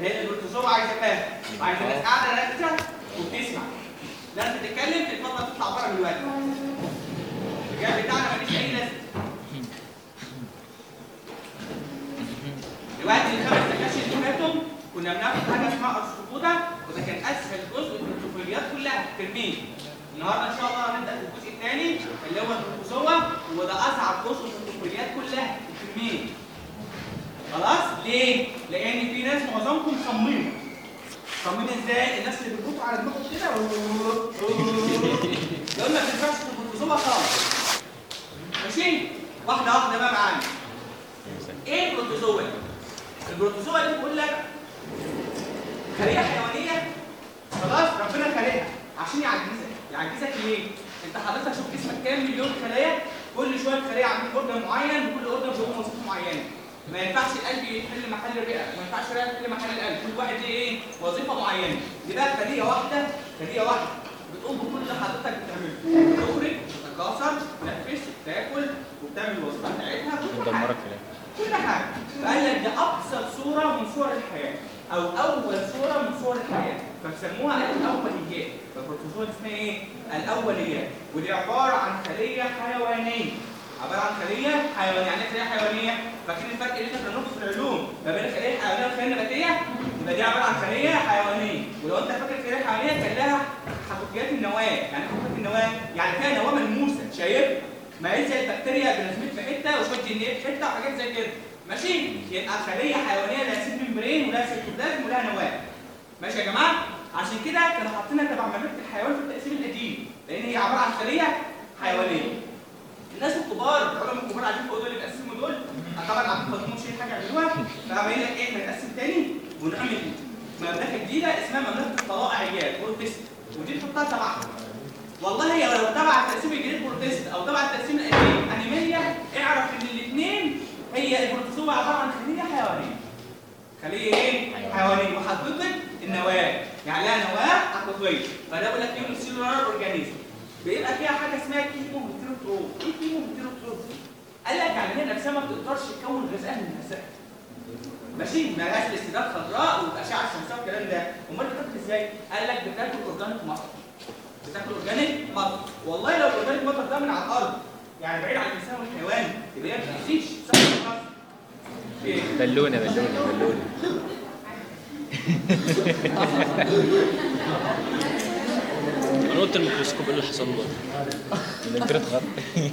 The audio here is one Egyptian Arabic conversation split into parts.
لان البروتوزوا عايزه فاهم وعايزه الناس قاعده ركزه وبتسمع ناس بتتكلم تتفضل تطلع بره من الوقت الرجال بتاعنا ماليش اي لازمه دلوقتي الخمس سكاشن اللي فاتوا كنا بناخد حاجه اسمها ارثروبودا وده كان اسهل جزء في البروتوكوليات كلها في الترمين النهارده ان شاء الله هنبدا في الجزء الثاني اللي هو البروتوزوا وده اصعب جزء في البروتوكوليات كلها في الترمين خلاص ليه؟ لان في ناس معظمكم صمموا صممين ازاي؟ الناس اللي بيربطوا على دماغهم كده دول ما بتنفعش في البروتوزوا خالص ماشي؟ واحده واحده بقى معانا ايه البروتوزوا؟ البروتوزوا دي بيقول لك خليه حيوانيه خلاص ربنا خلقها عشان يعجزك يعجزك ليه؟ انت حضرتك شوف جسمك كام مليون خلايا كل شويه خليه عاملين اوردر معين وكل اوردر بيقوم وظيفه معينه ما ينفعش القلب يحل محل الرئه ما ينفعش الرئه تحل محل القلب كل واحد ليه ايه وظيفه معينه دي بقى خليه واحده خليه واحده بتقوم بكل اللي حضرتك بتعمله تخرج تتكاثر تنفس تاكل وبتعمل الوظيفه بتاعتها كل حاجه دمرك في الاخر كل حاجه فقال لك ده ابسط صوره من صور الحياه او اول صوره من صور الحياه فبسموها الاوليات فالبروتوزوا اسمها ايه الاوليات ودي عباره عن خليه حيوانيه عباره عن خليه حيوانيه يعني ايه خليه حيوانيه فاكرين الفرق اللي احنا بناخده في العلوم ما بين الخليه الحيوانيه والخليه النباتيه يبقى دي عباره عن خليه حيوانيه ولو انت فاكر الخليه الحيوانيه كان لها حقيقيات النواه يعني حقيقيات النواه يعني فيها نواه ملموسه شايف ما هي زي البكتيريا بنسميت في حته وشويه دي ان ايه في حته وحاجات زي كده ماشي يبقى خليه حيوانيه لها سيل ممبرين ولها سيتوبلازم ولها نواه ماشي يا جماعه عشان كده كانوا حاطينها تبع مملكه الحيوان في التقسيم القديم لان هي عباره عن خليه حيوانيه الناس الكبار العلماء الكبار عارفين فوق دول اللي بيقسموا دول طبعا عارفين فاضلين شيء حاجه يعملوها فعمالين لك ايه احنا نقسم تاني ونعمل مملكه جديده اسمها مملكه الطلائعيات بروتست ودي تحطها تبعها والله هي لو تبع التقسيم الجديد بروتست او تبع التقسيم القديم انيميا اعرف ان الاثنين هي البروتوزوا عباره عن خليه حيوانيه خليه ايه؟ حيوانيه وحقيقه النواه يعني لها نواه حقيقيه فده بيقول لك ايه سيلولار اورجانيزم بيبقى فيها حاجه اسمها كيمو هيتيروتروب ايه كيمو هيتيروتروب قال لك يعني هي نفسها ما بتقدرش تكون غذاء من نفسها ماشي مالهاش الاستعداد خضراء والاشعه الشمسيه والكلام ده امال بتاكل ازاي؟ قال لك بتاكل اورجانيك مطر بتاكل اورجانيك مطر والله لو الاورجانيك مطر ده من على الارض يعني بعيد عن الانسان والحيوان يبقى هي ما بتاذيش صح ولا غلط؟ ايه؟ بلونه بلونه بلونه انا قلت الميكروسكوب ايه اللي حصل له الانترنت غلط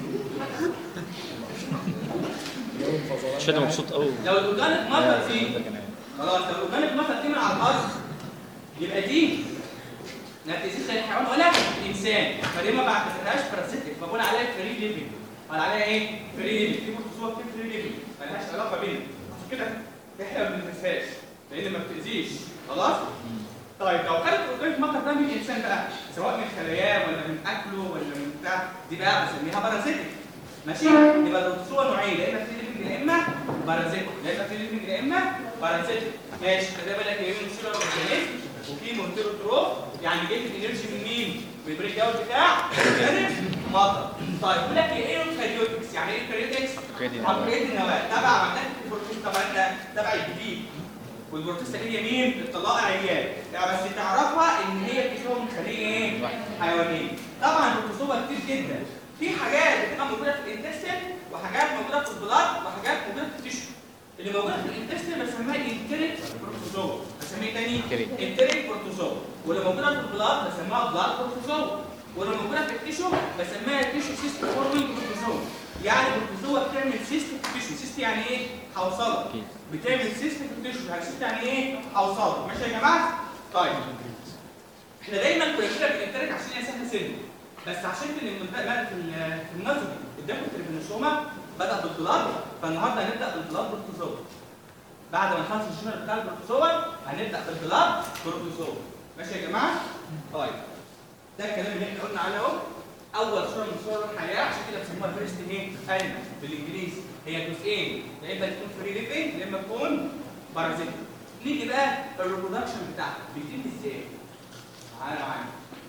مش انا مبسوط قوي لو الاورجانيك مطر دي ده كان خلاص لو الاورجانيك مطر دي من على الارض يبقى دي لا بتأذيش لا الحيوان ولا الانسان فدي ما بعتبرهاش باراسيتك فبقول عليها فري ليفنج قال عليها ايه؟ فري ليفنج في بروتوزوا كتير فري ليفنج مالهاش علاقه بينا عشان كده احنا ما بنلمسهاش لان ما بتأذيش خلاص؟ طيب لو خدت اورجانيك مطر ده من الانسان بقى سواء من خلاياه ولا من اكله ولا من بتاع دي بقى بسميها بارازيتك ماشي يبقى البروتوزوا نوعين يا اما فري ليفنج يا اما بارازيتك يا اما فري ليفنج يا اما بارازيتك ماشي فده بقول لك ايه من سيلر اورجانيزم وفي مونتيروتروف يعني جايب الانرجي من مين؟ من البريك داون بتاع اورجانيك مطر طيب بيقول لك ايه الكاريوتكس يعني ايه الكاريوتكس؟ كريدي عمليه النواه تبع مملكه البروتين طبعا ده تبع الجديد والبروتيستا هي مين؟ الطلائعيات يعني بس تعرفها ان هي بتكون من خليه ايه؟ حيوانيه طبعا البروتوزوا كتير جدا في حاجات بتبقى موجوده في الانتستين وحاجات موجوده في البلاد وحاجات موجوده في التيشو اللي موجوده في الانتستين بسميها انتريك بروتوزوا بسميه تاني كريد. انتريك بروتوزوا واللي موجوده في البلاد بسميها بلاد بروتوزوا واللي موجوده في التيشو بسميها تيشو سيست فورمينج بروتوزوا يعني البروتوزوا بتعمل سيست في التيشو سيست يعني ايه؟ حوصله أكيد. بتعمل سيست في التيشو يعني سيست يعني ايه؟ حوصله ماشي يا جماعه؟ طيب احنا دايما كنا كده بنترك عشان هي سهله سن بس عشان في المنت- في ال- في النظري قدامكم التريبانوسوما بدا بالبلاد فالنهارده هنبدا بالبلاد بروتوزوا بعد ما نخلص الجنرال بتاع البروتوزوا هنبدا بالبلاد بروتوزوا ماشي يا جماعه؟ طيب ده الكلام اللي احنا قلنا عليه اهو اول صوره من صور الحياه عشان كده بيسموها فيرست ايه؟ انيمال بالانجليزي هي جزئين يا اما تكون فري ليفنج يا اما تكون بارازيت نيجي بقى الريبرودكشن بتاعها بيتم ازاي؟ تعالى معايا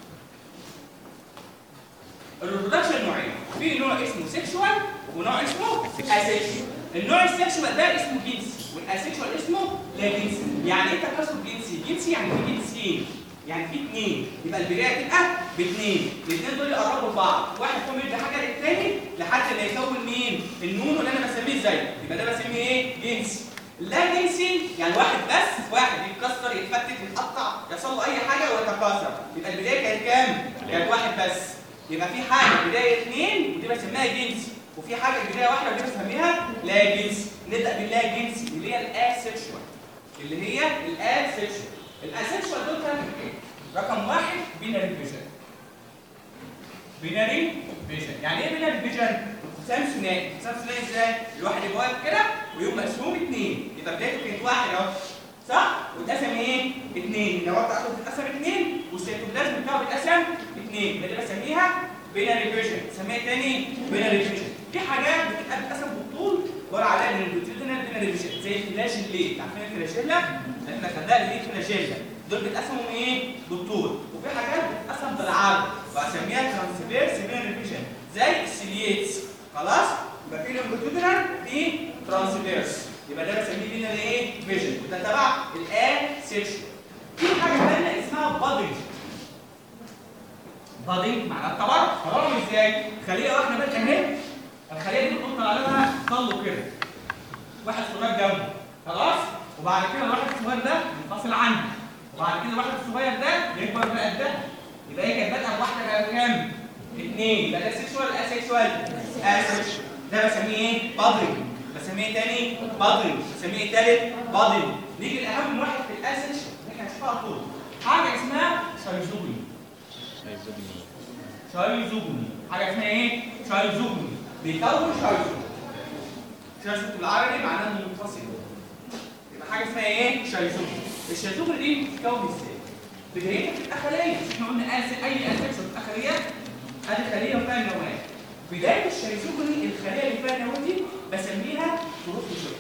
الريبرودكشن نوعين في نوع اسمه سيكشوال ونوع اسمه اسيكشوال النوع السيكشوال ده اسمه جنسي والاسيكشوال اسمه لا جنسي يعني ايه تكاثر جنسي جنسي يعني في جنسين يعني في اثنين يبقى البدايه تبقى باثنين الاثنين دول يقربوا لبعض واحد فيهم يدي حاجه للثاني لحد ما يكون مين النون اللي انا بسميه زي يبقى ده بسميه ايه جنسي لا جنسي يعني واحد بس واحد يتكسر يتفتت يتقطع يحصل له اي حاجه ويتكاثر يبقى البدايه كانت كام؟ كانت واحد بس يبقى في حاجه بدايه اثنين ودي بسميها جنسي وفي حاجه بدايه واحده ودي بسميها لا جنسي نبدا باللا جنسي اللي هي الاسيكشوال اللي هي الاسيكشوال الاسيكشوال دول كانوا ايه؟ رقم واحد بيناري فيجن بيناري فيجن يعني ايه بيناري فيجن؟ انقسام ثنائي انقسام ثنائي ازاي؟ الواحد يبقى واقف كده ويقوم مقسوم اثنين يبقى بدايته كانت واحد اهو صح؟ واتقسم ايه؟ اثنين النواه بتاعته بتتقسم اثنين والسيتوبلازم بتاعه بيتقسم اثنين يبقى دي بسميها بيناري فيجن بسميها تاني بيناري فيجن في حاجات بتبقى بتتقسم بالطول ولا عليها من البروتين بيناري فيجن زي الفلاجيلا عارفين الفلاجيلا؟ احنا خدناها اللي هي الفلاجيلا دول بيتقسموا ايه؟ بالطول وفي حاجات بتتقسم بالعرض واسميها ترانسفيرس بيناري فيجن زي السيليتس خلاص؟ يبقى في لونجيتودينال في ترانسفيرس يبقى ده بسميه بينا ايه؟ فيجن وده تبع الا سيكشن في حاجه ثانيه اسمها بادنج بادنج معناها التبرع تبرع ازاي؟ خليه واحده بس اهي الخليه دي بنقول عليها طلوا كده واحد صغير جنبه خلاص؟ وبعد كده الواحد الصغير ده ينفصل عنه وبعد كده الواحد الصغير ده يكبر بقى قدها يبقى هي كانت بادئه بواحده بقى كام؟ اثنين يبقى ده سيكشوال اسيكشوال اسيكشوال ده بسميه ايه؟ بادرنج بسميه ايه تاني؟ بادرنج بسميه ايه تالت؟ بادرنج نيجي لاهم واحد في الاسيكشن اللي احنا هنشوفها على طول حاجه اسمها شايزوجني هيزودني شايزوجني حاجه اسمها ايه؟ شايزوجني بيكون شايزوجني شايزوجني بالعربي معناه انه منفصل يبقى حاجه اسمها ايه؟ شايزوجني الشايزوجني دي بتتكون ازاي؟ بدايتها بتبقى خليه مش احنا قلنا أس- اي اسيكشن بتبقى خليه ادي خليه وفيها نواه بدايه الشيزوجني الخليه اللي فيها نواه دي بسميها تروفوزويد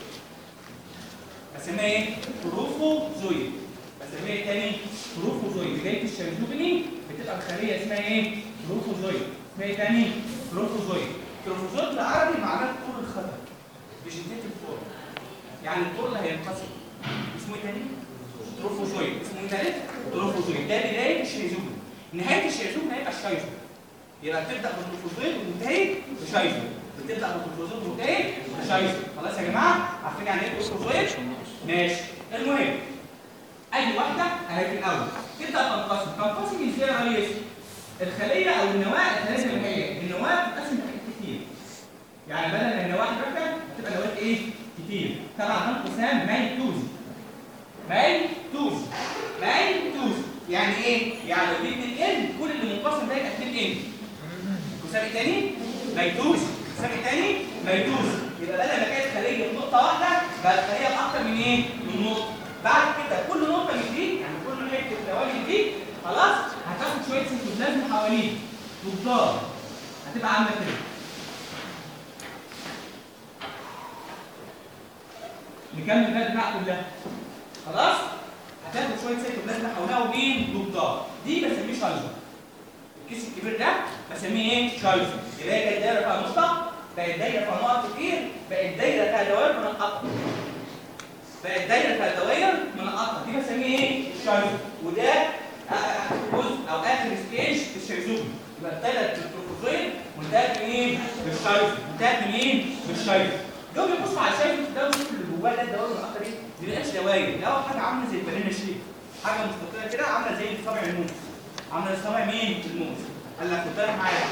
بسميها ايه؟ تروفوزويد بسميها ايه تاني؟ تروفوزويد بدايه الشيزوجني بتبقى الخليه اسمها ايه؟ تروفوزويد اسمها ايه تاني؟ تروفوزويد تروفوزويد بالعربي معناه الطول الخضر فيجيتيف فورم يعني الطول اللي هينقسم اسمه ايه تاني؟ تروفوزويد اسمه ايه تالت؟ تروفوزويد ده بدايه الشيزوجني نهايه الشيزوجني هيبقى الشيزوجني يبقى بتبدا بالتروفوزويد وتنتهي بشايزو بتبدا بالتروفوزويد وتنتهي بشايزو خلاص يا جماعه عارفين يعني ايه تروفوزويد ماشي المهم اي واحده اهي في الاول تبدا تنقسم تنقسم ازاي يا ريس الخليه او النواه الخليه اللي هي النواه بتتقسم لحاجات كتير يعني بدل ما النواه واحده تبقى نواه ايه كتير طبعا ده انقسام ميتوزي ميتوزي ميتوزي يعني ايه يعني لو في 2 ان كل اللي منقسم ده يبقى 2 ان القسم الثاني ميتوز القسم الثاني ميتوز يبقى بدل ما كانت خليه بنقطه واحده بقت خليه باكتر من ايه؟ من نقطه بعد كده كل نقطه من دي يعني كل حته دوالي دي خلاص هتاخد شويه سيتوبلازم حواليه ضدار هتبقى عامله كده نكمل بقى البتاع كلها خلاص هتاخد شويه سيتوبلازم حواليها ومين ضدار دي بسميه شايزر الكيس الكبير ده بسميه ايه؟ شايزر يبقى هي كانت دايره فيها نقطه بقت دايره فيها نقط كتير بقت دايره فيها دوائر منقطه بقت دايره فيها دوائر منقطه دي بسميه ايه؟ شايزر وده آه، آه، جزء او اخر ستيج في الشيزوجن يبقى ابتدت بالتروفوزويد وانتهت منين؟ بالشايزر انتهت منين؟ بالشايزر لو بيبصوا على الشايزر ده ويشوفوا اللي جواه ده الدوائر المنقطه دي دي ما بقتش دوائر ده هو حاجه عامله زي البنانا شيك حاجه مستطيله كده عامله زي صابع الموز عامله زي صابع مين؟ الموز قال لك خد بالك معايا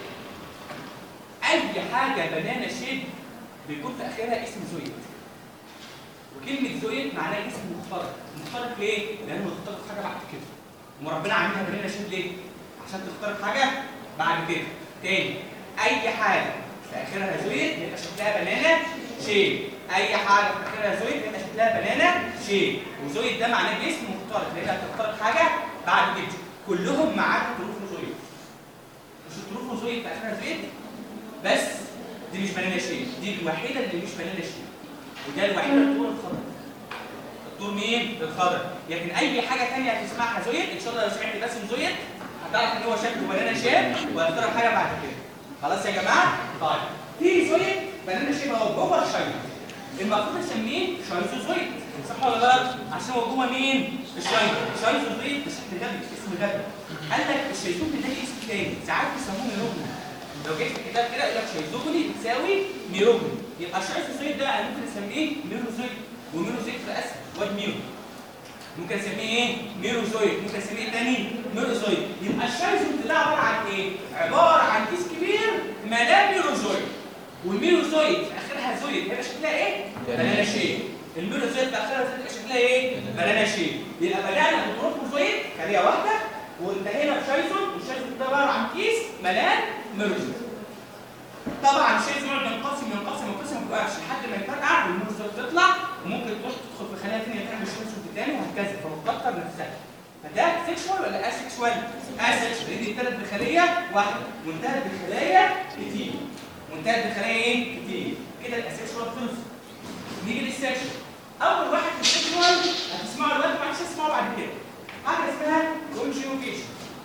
اي حاجه بنانا شيب بيكون في اخرها اسم زويد وكلمه زويد معناها اسم مختلط مختلط ليه؟ لانه مختلط حاجه بعد كده وما ربنا عاملها بنانا شيب ليه؟ عشان تختلط حاجه بعد كده تاني اي حاجه في اخرها زويد يبقى شكلها بنانا شيب اي حاجه في اخرها زويد يبقى شكلها بنانا شيب وزويد ده معناه جسم مختلط لانها بتختلط حاجه بعد كده كلهم ما عدا التروفوزويد مش التروفوزويد في اخرها زويد بس دي مش بنانا شيب دي الوحيده اللي مش بنانا شيب وده الوحيده الطول الخضر الطول مين الخضر لكن اي حاجه ثانيه هتسمعها زويد ان شاء الله لو سمعت بس زويد هتعرف ان هو شكله بنانا شيب وهتختار حاجه بعد كده خلاص يا جماعه طيب في زويد بنانا شيب اهو جوه الشجره المفروض اسميه شايزوزويد صح ولا غلط؟ عشان هو جوه مين؟ الشايزو شايزوزويد ده شكل غبي اسم غبي قال لك الشيزوجوني ده ليه اسم تاني ساعات بيسموه ميروجوني لو جيت في الكتاب كده يقول لك شيزوجوني بتساوي ميروجوني يبقى الشايزوزويد ده انا ممكن اسميه ميروزويد وميروزويد في الاسم واد ميرو ممكن اسميه ايه؟ ميروزويد ممكن اسميه ايه تاني؟ ميروزويد يبقى الشايزوزويد ده عباره عن ايه؟ عباره عن كيس كبير مليان ميروزويد والميروزويد في اخرها زويد هيبقى شكلها ايه؟ بنانا شيب الميروزويد في اخرها زويد هيبقى شكلها ايه؟ بنانا شيب يبقى بدانا بتروفوزويد خليه واحده وانتهينا بشايزون والشايزون ده عباره عن كيس مليان ميروزويد طبعا الشايزون ينقسم ينقسم ينقسم ما بيوقفش لحد ما يفرقع والميروزويد تطلع وممكن تروح تدخل في خلايا ثانيه تعمل شايزون تاني وهكذا فبتكتر نفسها فده سيكشوال ولا اسيكشوال؟ اسيكشوال لان ابتدت بخليه واحده وانتهت بخلايا كتير وانتهت بخلايا ايه؟ كتير كده الاسيكشوال خلص نيجي للسكشن اول واحد في السكشوال هتسمعه دلوقتي ما عادش تسمعه بعد كده حاجه اسمها كونجيوجيشن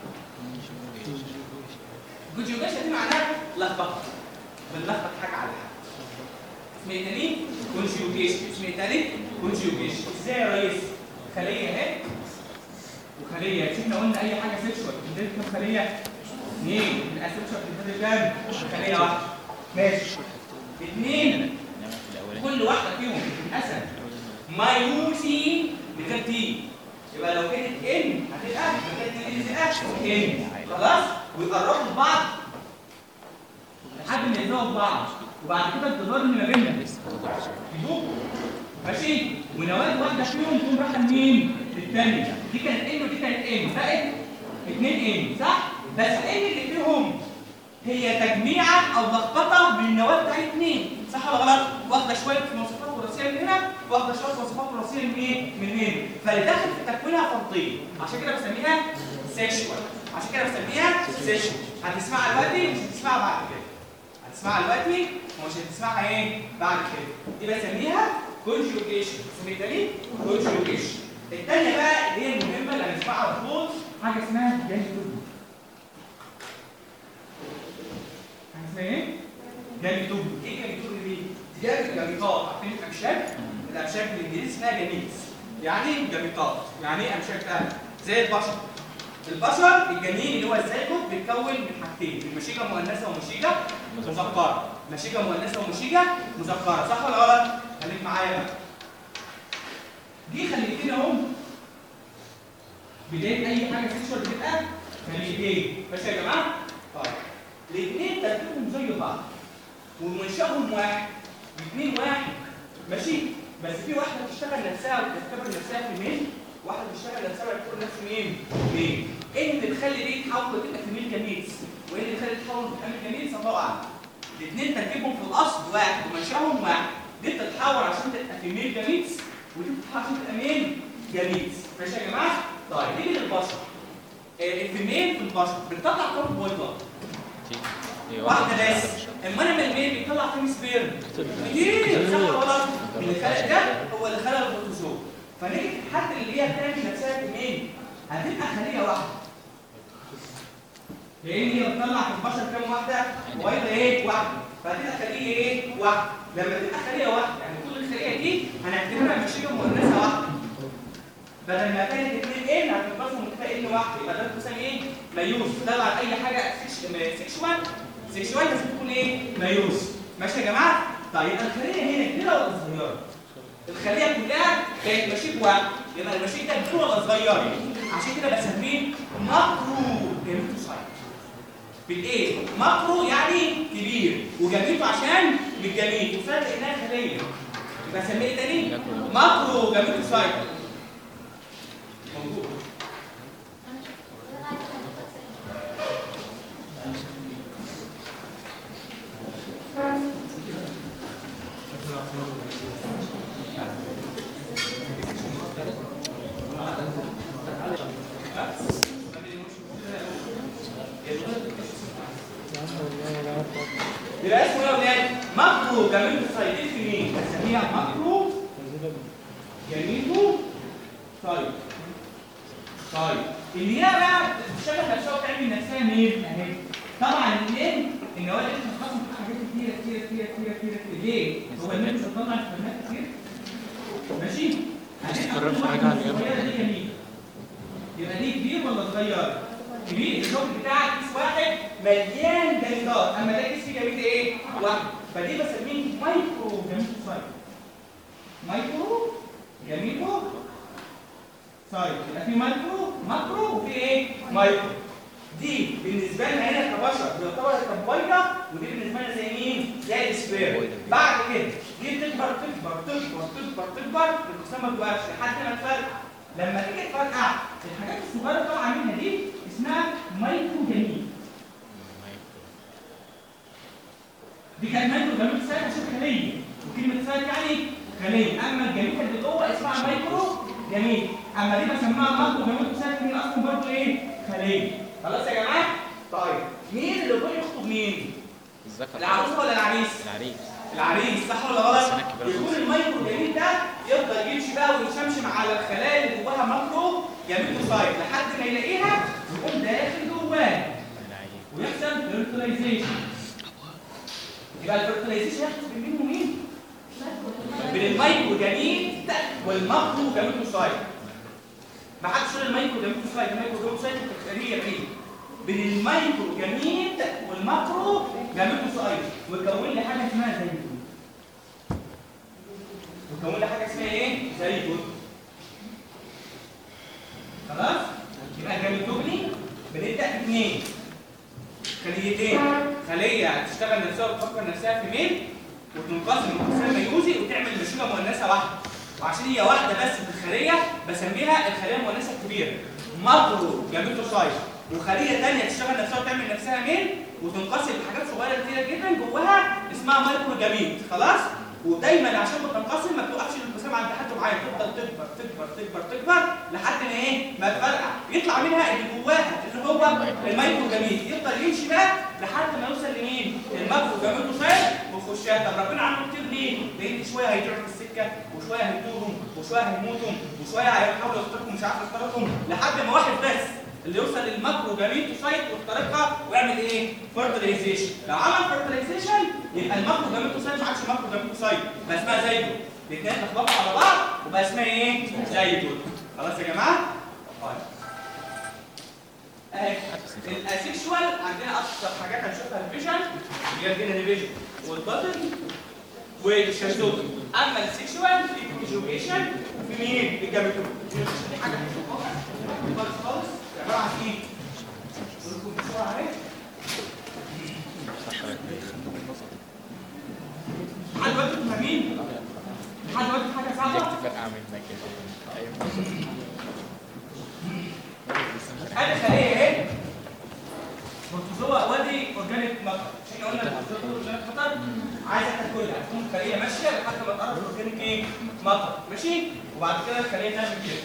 كونجيوجيشن دي معناها لخبطه بنلخبط حاجه على حاجه اسمها ايه تاني؟ كونجيوجيشن اسمها ايه تاني؟ كونجيوجيشن ازاي يا ريس؟ خليه اهي وخليه مش احنا قلنا اي حاجه سيكشوال بتدي كام خليه؟ اثنين الاسيكشوال بتدي كام؟ خليه واحده ماشي اثنين انما في الاولاني كل واحده فيهم اسد مايوسي من غير تي يبقى لو كانت ان هتبقى لو كانت ان ان خلاص ويقربوا لبعض لحد ما يلزقوا في بعض وبعد كده الجدار اللي ما بيننا يدوب ماشي ونواه واحده فيهم تقوم رايحه لمين؟ للثانيه دي كانت ان ودي كانت ان بقت اثنين ان صح؟ بس ان اللي فيهم هي تجميعة أو لخبطة من النواة بتاع الاثنين صح ولا غلط؟ واخدة شوية مواصفات وراثية من هنا واخدة شوية مواصفات وراثية من إيه؟ من هنا فاللي داخل في تكوينها فرضين عشان كده بسميها سيكشوال عشان كده بسميها سيكشوال هتسمعها دلوقتي مش هتسمعها بعد كده هتسمعها دلوقتي ومش هتسمعها إيه؟ بعد كده دي بسميها كونجوجيشن اسمها تاني كونجوجيشن الثانية بقى اللي هي المهمة اللي هنسمعها على طول حاجة اسمها جانيتوبي اسمها ايه؟ جاميتوب ايه جاميتوب دي؟ دي جاميتات عارفين الامشاك؟ الامشاك بالانجليزي اسمها جاميتس يعني ايه جاميتات؟ يعني ايه امشاك تاني؟ زي البشر البشر الجنين اللي هو الزيجوت بيتكون من حاجتين من مشيجه مؤنثه ومشيجه مذكره مشيجه مؤنثه ومشيجه مذكره صح ولا غلط؟ خليك معايا بقى دي خليتين اهو بدايه اي حاجه سيكشوال بتبقى خليتين ماشي يا جماعه؟ طيب الاثنين ترتيبهم زي بعض ومنشأهم واحد الاثنين واحد ماشي بس في واحده بتشتغل نفسها وبتعتبر نفسها في مين واحده بتشتغل نفسها وبتعتبر نفسها مين مين ايه اللي بتخلي دي تحول تبقى في ميل جميلز وايه اللي بيخلي تحول تبقى ميل جميلز الله اعلم الاثنين ترتيبهم في الاصل واحد ومنشأهم واحد دي بتتحول عشان تبقى في ميل جميلز ودي بتتحول عشان تبقى مين جميلز ماشي يا جماعه طيب نيجي للبشر آه، الفيميل في البشر بتطلع كام بويضه هي واحدة بس المنم الميل بيطلع كام سبيرم كتير صح ولا غلط اللي خلق ده هو اللي خلق البروتوزوم فنيجي حتى اللي هي بتعمل نفسها في مين هتبقى خليه واحده لان هي بتطلع في البشر كام واحده واحده ايه واحده فهتبقى خليه ايه واحده لما تبقى خليه واحده يعني كل الخليه دي هنعتبرها مشيئه مؤنثه واحده بدل ما كانت اثنين ان هتنقسم وتبقى ان واحده يبقى ده بتسمى ايه ميوس طبعا اي حاجه سيكش- سيكشوال سيكشوال لازم تكون ايه ميوس ماشي يا جماعه طيب الخليه هنا كبيره ولا صغيره الخليه كلها بقت مشيك واحد يبقى المشيك ده كبير ولا صغير عشان كده بسميه ماكرو جاميتوسايت بالايه ماكرو يعني كبير وجاميتو عشان من جميل وفرق انها خليه يبقى اسميه ايه تاني ماكرو جاميتوسايت موجود يبقى اسمه ايه يا ولاد؟ ماكرو جاميتو سايتين في مين؟ بسميها ماكرو جاميتو طيب طيب اللي هي بقى بتشتغل نفسها وبتعمل نفسها مين؟ اهي طبعا الاثنين النواه اللي بتتخصص في حاجات كتيره كتيره كتيره كتيره كتيره كتير ليه؟ هو الناس مش هتطلع انفورمات كتير ماشي؟ تتكرر في حاجة عن جنب. الصغيرة دي جميلة. يبقى دي كبير ولا صغير؟ كبير الشغل بتاعك كيس واحد مليان جميلات اما ده كيس فيه جميل ايه؟ واحد فدي بسميه مايكرو جميل سايت مايكرو جميله سايت يبقى في مايكرو ماكرو وفي ايه؟ مايكرو دي بالنسبه لنا هنا كبشر بيعتبر كبويضه ودي بالنسبه لنا زي مين؟ زي السبير بعد كده دي تكبر تكبر تكبر تكبر تكبر الجسام ما بتوقفش لحد ما تفرقع لما تيجي تفرقع الحاجات الصغيره اللي طالعه منها دي اسمها مايكرو جميل دي كانت مايكرو جميل سايت عشان خليه وكلمه سايت يعني خليه اما الجميل اللي جوه اسمها مايكرو جميل اما دي بسميها مايكرو جميل سايت هي اصلا برضه ايه؟ خليه خلاص يا جماعه؟ طيب مين اللي يقول يخطب مين؟ الذكر العروسه ولا العريس؟ العريس العريس صح ولا غلط؟ سنة كبيرة يكون خالص. المايكرو جميل ده يفضل يمشي بقى ويشمشم على الخلايا اللي جواها ماكرو جميل سايت لحد ما يلاقيها يقوم داخل جواها العيب ويحصل فيرتلايزيشن يبقى الفيرتلايزيشن يحصل بين مين ومين؟ بين المايكرو جميل والماكرو جميل سايت ما حدش يقول المايكرو جميل سايت المايكرو جميل سايت هي بعيد بين المايكرو جميل والماكرو جميل سايت ويكون لي حاجه اسمها زي دي ويكون لي حاجه اسمها ايه؟ زي دي خلاص؟ يبقى الجاميتوجني بنبدا باثنين خليتين خليه تشتغل نفسها وتفكر نفسها في ميل وتنقسم انقسام ميوزي وتعمل مشيمه مؤنثه واحده وعشان هي واحده بس في الخليه بسميها الخليه المؤنثه الكبيره ماكرو جاميتوسايت وخليه ثانيه تشتغل نفسها وتعمل نفسها ميل وتنقسم لحاجات صغيره كتيره جدا جواها اسمها مايكرو جاميت خلاص ودايما عشان بتنقسم ما بتوقفش الانقسام عند حد معين تفضل تكبر تكبر تكبر تكبر لحد ما ايه ما تفرقع يطلع منها اللي جواها اللي هو المايكرو جميل يفضل يمشي بقى لحد ما يوصل لمين الماكرو جميل سايل ويخشها طب ربنا عمله كتير ليه؟ لان شويه هيضيعوا في السكه وشويه هيتوهوا وشويه هيموتوا وشويه هيحاولوا يخترقوا مش عارف يخترقوا لحد ما واحد بس اللي يوصل للماكرو جميل سايت ويخترقها ويعمل ايه؟ فيرتلايزيشن لو عمل فيرتلايزيشن يبقى الماكرو جميل سايت ما عادش ماكرو جميل سايت بقى اسمها زيدو الاثنين اتلخبطوا على بعض وبقى اسمها ايه؟ زيدو خلاص يا جماعه؟ طيب اهي الاسيكشوال عندنا اكثر حاجات هنشوفها الفيجن اللي هي الجينا ديفيجن والبطن والشمسوت اما السيكشوال في كونجوجيشن في مين؟ في الجاميتوم دي حاجه هنشوفها خالص خالص عباره عن ايه؟ اقول لكم بسرعه اهي لحد دلوقتي انتوا فاهمين؟ لحد دلوقتي في حاجه صعبه؟ تفرقع منك كده ايوه ادي خليه اهي بروتوزوا وادي اورجانيك ماتر احنا قلنا البروتوزوا اورجانيك ماتر عايزه تاكلها تكون الخليه ماشيه لحد ما تقرب الاورجانيك ايه ماتر ماشي وبعد كده الخليه تعمل كده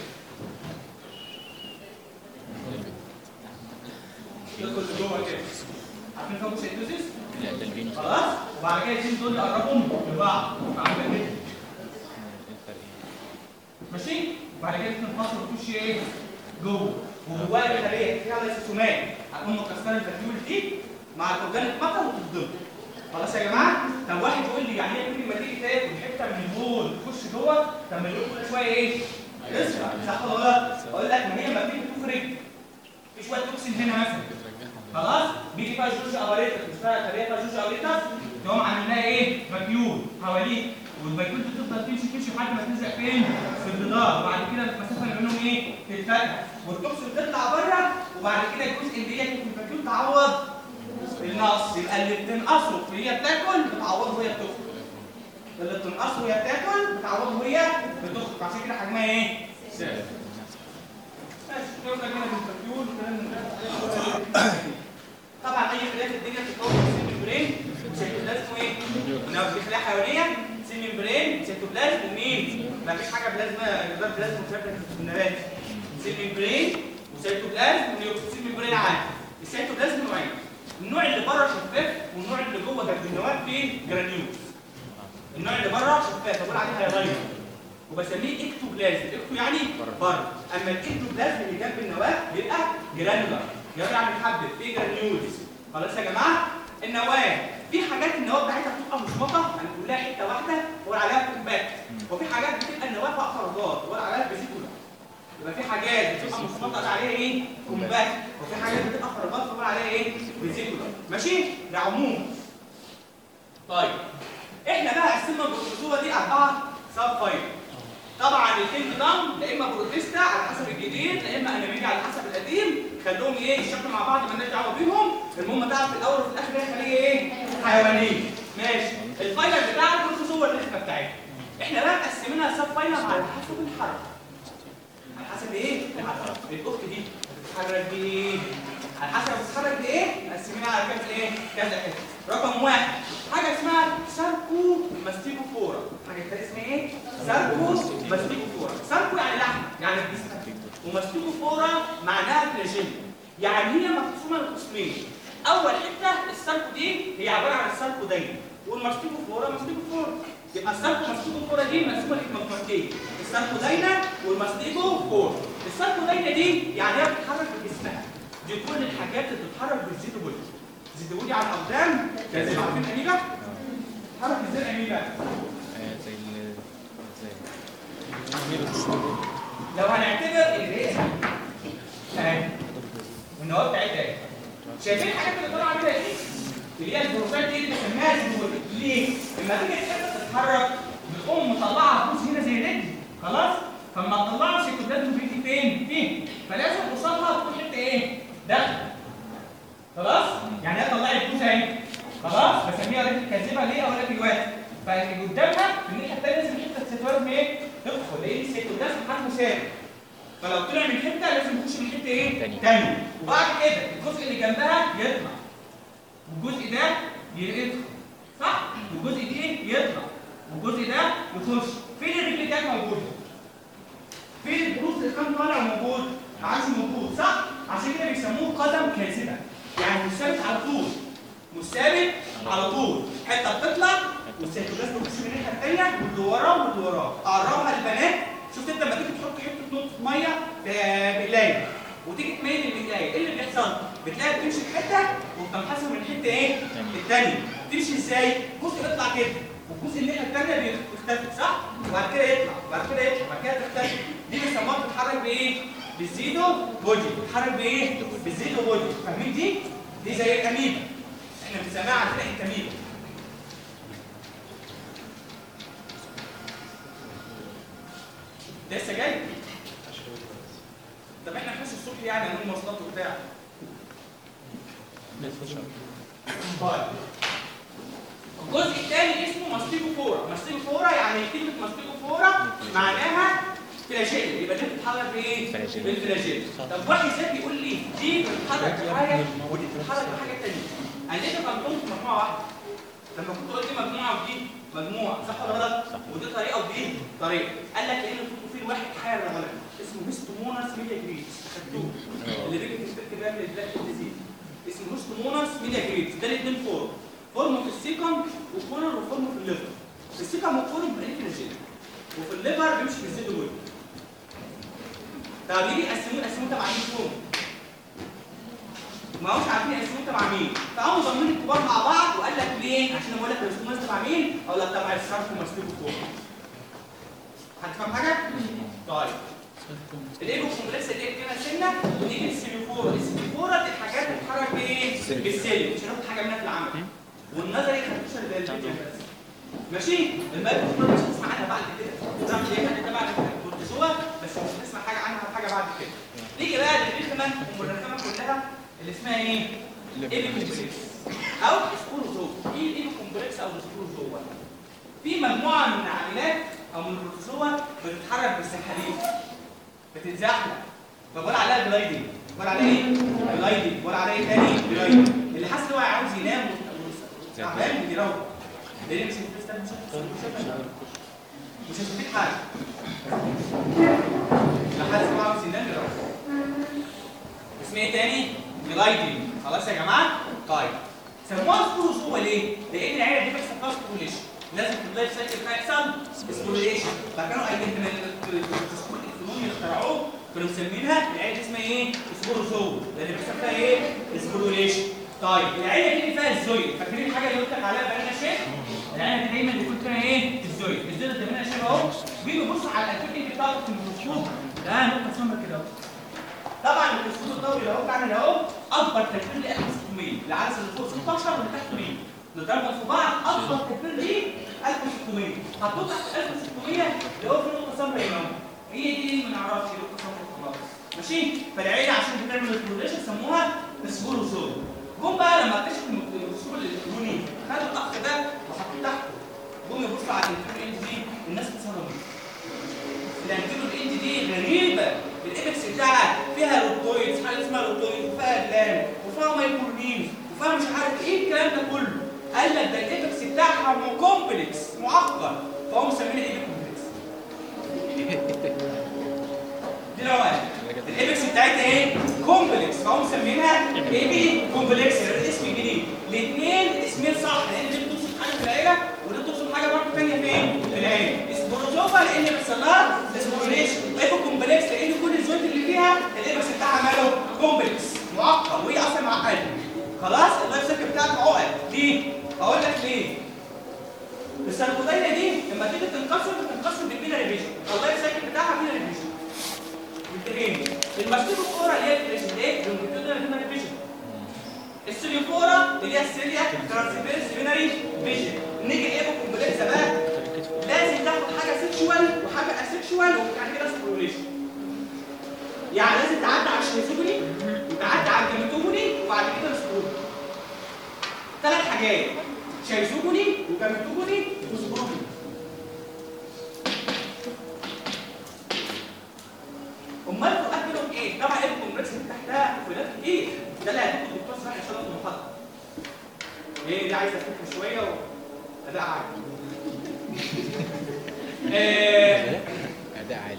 تدخل جوه كده عارفين فوكسيتوزيس لا ده الفينوس خلاص وبعد كده الاثنين دول يقربهم لبعض فعامله كده ايه الفرق ايه؟ ماشي وبعد كده تنفصل وتخش ايه جوه وجواها الخليه فيها ليسوسومات هتقوم مكسره الفاتيول دي مع الاورجانيك ماتر وتضم خلاص يا جماعه طب واحد يقول لي يعني ايه كل ما تيجي تاكل حته من البول تخش جوه طب ما البول كل شويه ايه يسرع صح ولا غلط اقول لك ما هي لما بتيجي تخرج في شويه توكسين هنا مثلا خلاص بيجي فيها جوج اباريتس مش فيها خليه فيها جوج اباريتس تقوم عامل لها ايه مكيول حواليه والمكيول دي تفضل تمشي تمشي لحد ما تلزق فين في الجدار وبعد كده المسافه اللي بينهم ايه تتفتح والتوكسين تطلع بره وبعد كده الجزء اللي هي في المكيول تعوض النقص يبقى اللي بتنقصه وهي بتاكل بتعوضه وهي بتخرج اللي بتنقصه وهي بتاكل بتعوضه وهي بتخرج عشان كده حجمها ايه؟ ثابت ماشي يلا كده بالمكيول وكلام من ده طبعا اي خلايا في الدنيا بتتكون من سيل ممبرين وسيتوبلازم ايه؟ قلنا في خلايا حيوانيه سيل ممبرين سيتوبلازم ومين؟ ما فيش حاجه بلازما غير بلازما مشابهه في النبات سيل ممبرين وسيتوبلازم ونيوكليوسيل ممبرين عادي السيتوبلازم نوعين النوع اللي بره شفاف والنوع اللي جوه جنب النواه فيه جرانيولز النوع اللي بره شفاف بقول عليه هيغير وبسميه اكتوبلازم اكتو يعني بره اما الاكتوبلازم اللي جنب النواه بيبقى جرانولار يعني محبب فيه جرانيولز خلاص يا جماعه النواه في حاجات النواه بتاعتها بتبقى مشمطه يعني كلها حته واحده ولا عليها كومباكت وفي حاجات بتبقى النواه فيها فراغات ولا عليها فيزيكولا يبقى في حاجات بتبقى مشمطه عليها ايه كومباكت وفي حاجات بتبقى فراغات ولا عليها ايه فيزيكولا ماشي ده عموم طيب احنا بقى قسمنا البروتوزوا دي اربعه سب فايل طبعا الكينج دام لا اما بروتيستا على حسب الجديد لا اما اناميجا على حسب القديم خلوهم ايه يشتغلوا مع بعض مالناش دعوه بيهم المهم تعرف في الاول وفي الاخر هي خليه ايه حيوانيه ماشي الفاينل بتاع البروتوزوا الرخمه بتاعتنا احنا بقى مقسمينها سب فاينل على حسب الحركه على حسب ايه الحركه الاخت دي بتتحرك بايه على حسب بتتحرك بايه مقسمينها على كذا ايه كذا حته رقم واحد حاجه اسمها ساركو ماستيكو فورا حاجه كده اسمها ايه ساركو ماستيكو فورا ساركو يعني لحم يعني الجسم وماستيكو فورا معناها فلاجيل يعني هي مقسومه لقسمين اول حته الساركو دي هي عباره عن الساركو دايما والماستيكو فورا ماستيكو فورا يبقى الساركو ماستيكو فورا دي مقسومه لمجموعتين الساركو داينا والماستيكو فورا الساركو داينا دي يعني هي بتتحرك بجسمها دي كل الحاجات اللي بتتحرك بالزيت بودي زيت بودي على القدام زي ما عارفين اميبا تتحرك ازاي الاميبا آه، زي ال زي لو هنعتبر ان هي اهي والنواه بتاعتها اهي شايفين الحاجات اللي طالعه منها دي اللي هي البروفايل دي اللي بنسميها زيت ليه؟ لما تيجي الحته تتحرك بتقوم مطلعها فلوس هنا زي رجل خلاص؟ فلما تطلعها سيكوندات بيجي فين؟ فين؟ فلازم قصادها تكون حته ايه؟ داخله خلاص؟ يعني هي طلعت فلوس اهي خلاص؟ بسميها رجل كاذبه ليه او رجل واحد فاللي قدامها في الناحيه الثانيه لازم حته السيتوازم ايه؟ تدخل لان السيتوازم حجمه ثابت فلو طلع من حته لازم يخش من حته ايه؟ تانية. تانية وبعد كده الجزء اللي جنبها يطلع والجزء ده يدخل صح؟ والجزء دي يطلع والجزء ده يخش فين الرجل اللي كانت موجوده؟ فين البروز اللي كان طالع موجود؟ ما عادش موجود صح؟ عشان كده بيسموه قدم كاذبه يعني مش ثابت على طول مش ثابت على طول حته بتطلع والسيتوبلاس بتخش من الناحيه الثانيه واللي وراه واللي وراه اقربها للبنات شفت انت لما تيجي تحط حته نقطه ميه في مقلايه وتيجي تميل المقلايه ايه اللي بيحصل؟ بتلاقي بتمشي في حته وبتنحسر من الحته ايه؟ الثانيه تمشي ازاي؟ جزء يطلع كده والجزء الناحيه الثانيه بيختفي صح؟ وبعد كده يطلع وبعد كده يطلع وبعد كده تختفي دي بيسموها بتتحرك بايه؟ بالزيدو بودي بتتحرك بايه؟ بالزيدو بودي فاهمين دي؟ دي زي الاميبا احنا بنسميها على فكره الاميبا لسه جاي؟ طب احنا نخش الصبح يعني هنقول مواصلات وبتاع طيب الجزء الثاني اسمه ماستيكو فورا ماستيكو فورا يعني كلمه ماستيكو فورا معناها فلاجيل يبقى دي بتتحرك بايه؟ فلاجيل. بالفلاجيل طب واحد ذكي يقول لي دي بتتحرك بحاجه ودي بتتحرك بحاجه ثانيه انا ليه كنت في مجموعه واحده لما كنت قلت مجموعه ودي مجموعه صح ولا غلط؟ ودي طريقه ودي طريقه قال لك لان الفوتوفيل واحد حاجه غلط اسمه هيستوموناس ميديا جريس خدتوه اللي بيجي في السبت بيعمل البلاك ديزيز اسمه هيستوموناس ميديا جريس ده الاثنين فورم فورم في السيكم وكورر وفورم في الليفر في السيكم والكورر بيبقى ليه فلاجيل وفي الليفر بيمشي في الزيت ويل طب يجي يقسموه يقسموه تبع مين فيهم؟ ما هوش عارفين يقسموه تبع مين فقاموا ضمنين الكبار مع بعض وقال لك ليه؟ عشان بقول لك الرسومات تبع مين؟ اقول لك تبع الشرف ومسلوب فوق هتفهم حاجه؟ طيب الايجو كومبلكس اللي هي كده سنه ونيجي السيليفورا السيليفورا دي الحاجات اللي بتتحرك بايه؟ بالسيل مش هناخد حاجه منها في العمل والنظري خدتوش اللي الفيديو بس ماشي المادة كلها مش هتسمع عنها بعد كده تعرف ليه حد تبع الكورتيزوا بس مش هتسمع حاجه عنها حاجه بعد كده نيجي بقى للرخمه ام الرخامه كلها اللي اسمها ايه؟ ايبي كومبلكس او سكوروزوا ايه الايبي كومبلكس او السكوروزوا في مجموعه من العاملات او من البروتوزوا بتتحرك بالسحاليب بتتزحلق فبقول عليها جلايدنج بقول عليها ايه؟ جلايدنج بقول عليها ايه تاني؟ جلايدنج اللي حاسس ان هو عاوز ينام و- تعبان بيروح ليه مش هتستنى مش هتستنى مش هتستفيد حاجه لحد ما عاوز ينام يروح اسم ايه تاني؟ جلايدنج خلاص يا جماعه؟ طيب سموها سكروز هو ليه؟ لان العيله دي بيحصل فيها سكروليشن لازم في اللايف سايكل بتاعها يحصل سكروليشن فكانوا قايلين ان السكرول الالكتروني اللي اخترعوه كانوا مسمينها العيله دي اسمها ايه؟ سكروزو لان بيحصل فيها ايه؟ سكروليشن طيب العينه دي اللي فيها الزويد فاكرين الحاجه اللي قلت لك عليها بقالنا شيء العينه دي دايما بيكون فيها ايه الزويد الزويد اللي بقالنا شيء اهو بيجي يبص على الاكتيفيتي بتاعته في الميكروسكوب ده نقطه سمراء كده اهو طبعا الميكروسكوب الضوئي اللي هو بتاعنا ده اهو اكبر تكبير ليه 1600 العدسه اللي فوق 16 واللي تحت 100 نضربهم في بعض اكبر تكبير ليه 1600 هتحط تحت 1600 اللي هو في نقطه سمراء هنا اهو. هي دي اللي ما نعرفش نقطه سمراء خلاص ماشي فالعيله عشان بتعمل الكلوريشن سموها سبوروزول جم بقى لما اكتشفوا الميكروسكوب الالكتروني خدوا الاخ ده وحطوه تحت جم يبصوا على الانتيرو انج دي الناس اتصدمت الانتيرو انج دي غريبه الايبكس بتاعها فيها روبتويدز حاجه اسمها روبتويد وفيها ادلان وفيها مايكرونيمز وفيها مش عارف ايه الكلام ده كله قال لك ده الايبكس بتاعها كومبلكس معقد فهم مسمينها ايه كومبلكس دي روايه الايبكس بتاعتها ايه؟ كومبلكس فهم مسمينها اي بي كومبلكس ده الاسم الجديد الاثنين اسمين صح لان دي بتوصف حاجه في العيله ودي بتوصف حاجه برضه ثانيه فين؟ في العيله سبوروزوفا لان بيحصل لها سبوريشن ايبو كومبلكس لان كل الزويد اللي فيها الايبكس بتاعها ماله كومبلكس معقد وهي اصلا معقده خلاص اللايف سايكل بتاعك عقد ليه؟ اقول لك ليه؟ السيركوتايله دي لما تيجي تنقسم بتنقسم بالبيناري ريفيجن اللايف سايكل بتاعها بيناري ريفيجن بالترين المكتوب الكوره اللي هي البريزيدنت لونجيتودينال بيناري فيجن السيليوكورا اللي هي السيليا ترانسفيرس بيناري فيجن نيجي الايبو كومبلكس بقى لازم تاخد حاجه سيكشوال وحاجه اسيكشوال وبعد كده سبروليشن يعني لازم تعدي على الشيزوجوني وتعدي على الجاميتوجوني وبعد كده السبرولي ثلاث حاجات شيزوجوني وجاميتوجوني وسبرولي امال الفروقات بينهم ايه؟ طبعا ايه الكومبلكس اللي تحتها اختلاف كتير ده اللي هتاخد الدكتور صلاح ان شاء الله في المحاضره. ايه دي عايزه فكر شويه واداء عالي. آه، اداء عالي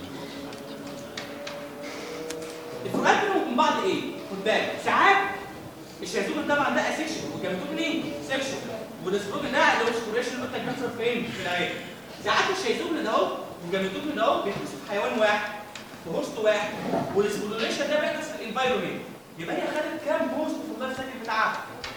الفروقات بينهم وبين بعض ايه؟ خد بالك ساعات الشيزوجن طبعا ده اسيكشن والجاميتوجن سيكشن والسبروجن ده اللي هو سكوريشن اللي قلت لك بيحصل فين؟ في العين. ساعات الشيزوجن ده اهو والجاميتوجن ده اهو بيحصل في حيوان واحد في هوست واحد والسبوليشن ده بيحدث في الانفايرمنت يبقى هي خدت كام هوست في اللايف سايكل بتاعها؟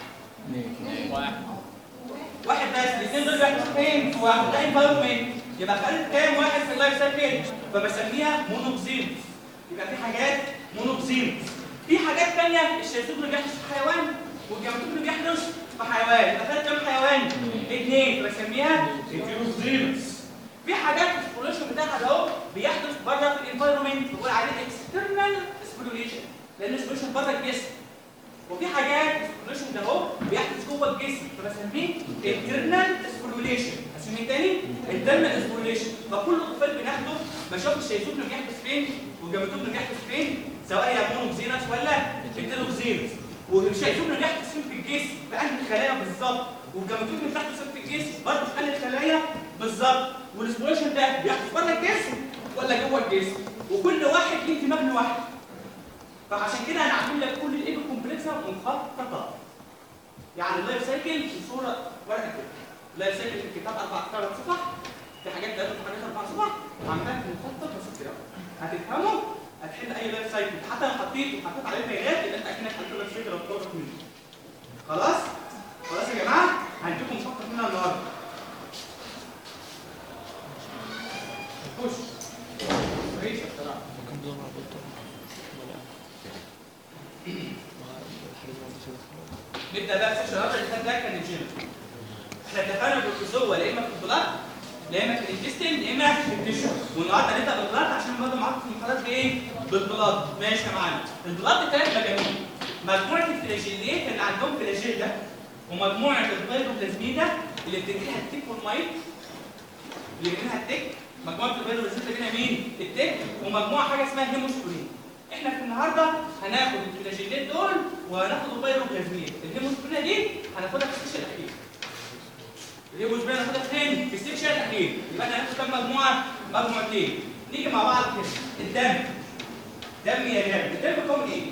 واحد بس الاثنين دول بيحدثوا فين؟ في واحد ده انفايرمنت يبقى خدت كام واحد في اللايف سايكل؟ فبسميها مونوكسينز يبقى في حاجات مونوكسينز في حاجات ثانيه الشيزوجن بيحدث في حيوان والجاموتوجن بيحدث في حيوان يبقى خدت كام حيوان؟ اثنين فبسميها هيتروزينز في حاجات السبوليشن بتاعها ده اهو بيحدث بره في الانفايرمنت بنقول عليه اكسترنال سبوليشن لان السبوليشن بره الجسم وفي حاجات السبوليشن ده اهو بيحدث جوه الجسم فبسميه انترنال سبوليشن اسميه تاني انترنال سبوليشن فكل طفل بناخده بشوف الشيزوجن بيحدث فين والجاموتوجن بيحدث فين سواء هي مونوكسينس ولا انتروكسينس والشيزوجن بيحدث فين في الجسم في انهي خلايا بالظبط والجاموتوجن بيحدث فين في الجسم برضه في انهي خلايا بالظبط والسبوليشن ده بيحدث بره الجسم ولا جوه الجسم وكل واحد ليه دماغ لوحده فعشان كده انا عامل لك كل الايجو كومبلكسه مخططه يعني اللايف سايكل في صوره ورقه كده اللايف سايكل في الكتاب اربع ثلاث صفح في حاجات ثلاثه في حاجات اربع صفح عمال مخطط بسيط كده هتفهمه هتحل اي لايف سايكل حتى لو حطيت وحطيت عليه بيانات يبقى انت اكنك حليت لايف سايكل لو بتقرا منه خلاص خلاص يا جماعه هنديكم مخطط منها النهارده خش كويسه بصراحه كم دولار عبطة نبدا بقى السيشن الاخر اللي فات ده كان الجيم احنا اتفقنا بالكسوه لا اما في البلاد لا اما في الانتستين لا اما في التيشو والنهارده هنبدا بالبلاد عشان برضه معاكم في المحاضرات بايه؟ بالبلاد ماشي يا معلم البلاد ثلاث مجاميع مجموعه الفلاجيليات اللي عندهم فلاجيل ده ومجموعه البيروبلازميدا اللي بتديها التيك والمايت اللي بينها التك مجموعه البيروبلازميدا اللي بينها مين؟ التك ومجموعه حاجه اسمها هيموسبورين احنا في النهارده هناخد الفلاجيلات دول وهناخد البيروبلازميد الهيموسبورين دي هناخدها في السيكشن الاخير الهيموسبورين هناخدها فين؟ في السيكشن الاخير يبقى احنا هناخد كام مجموعه؟ مجموعتين نيجي مع بعض كده الدم دم يا دم الدم بيكون ايه؟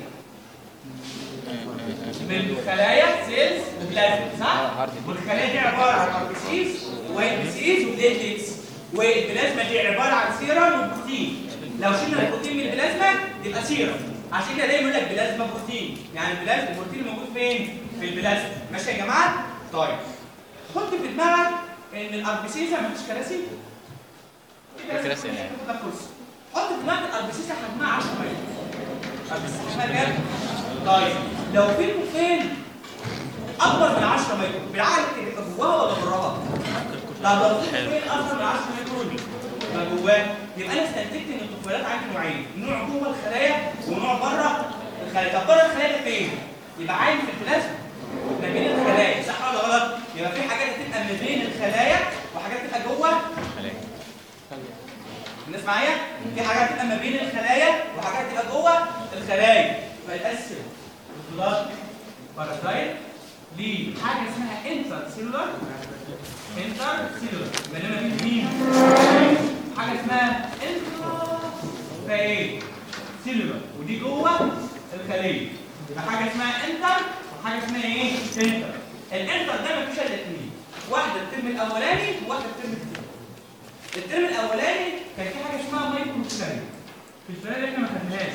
من خلايا سيلز وبلازما صح؟ والخلايا دي عباره عن ار بي سيز وايت بي سيز وبليتلتس والبلازما دي عباره عن سيرم وبروتين لو شلنا البروتين من البلازما يبقى سيرم عشان كده دايما يقول لك بلازما بروتين يعني البلازما البروتين موجود فين؟ في البلازما ماشي يا جماعه طيب حط في دماغك ان الاربسيسه مفيش كراسي في كراسي هنا. تاخد كرسي حط في دماغك الاربسيسه حجمها 10 متر الاربسيسه حجمها كام؟ طيب لو في طفل اكبر من 10 متر بالعقل تبقى جواها ولا براها؟ طب لو في طفل اكبر من 10 متر يبقى جواه يبقى انا استنتجت ان الطفيلات عندي نوعين نوع جوه الخلايا ونوع بره الخلايا طب بره الخلايا ده فين؟ يبقى عادي في البلازما ما بين الخلايا صح ولا غلط؟ يبقى في حاجات هتبقى ما بين الخلايا وحاجات تبقى جوه خلايا الناس معايا؟ في حاجات تبقى ما بين الخلايا وحاجات تبقى جوه الخلايا فيتقسم البلاد بارازايت لحاجه اسمها انتر سيلولار انتر سيلولار بينما في مين؟ حاجه اسمها انترا فايه؟ سيلولار ودي جوه الخليه يبقى حاجه اسمها انتر وحاجه اسمها ايه؟ انتر الانتر ده مفيش الا اثنين واحده الترم الاولاني وواحده الترم الثاني الترم الاولاني كان في حاجه اسمها مايكرو فلاري في الفلاري احنا ما خدناهاش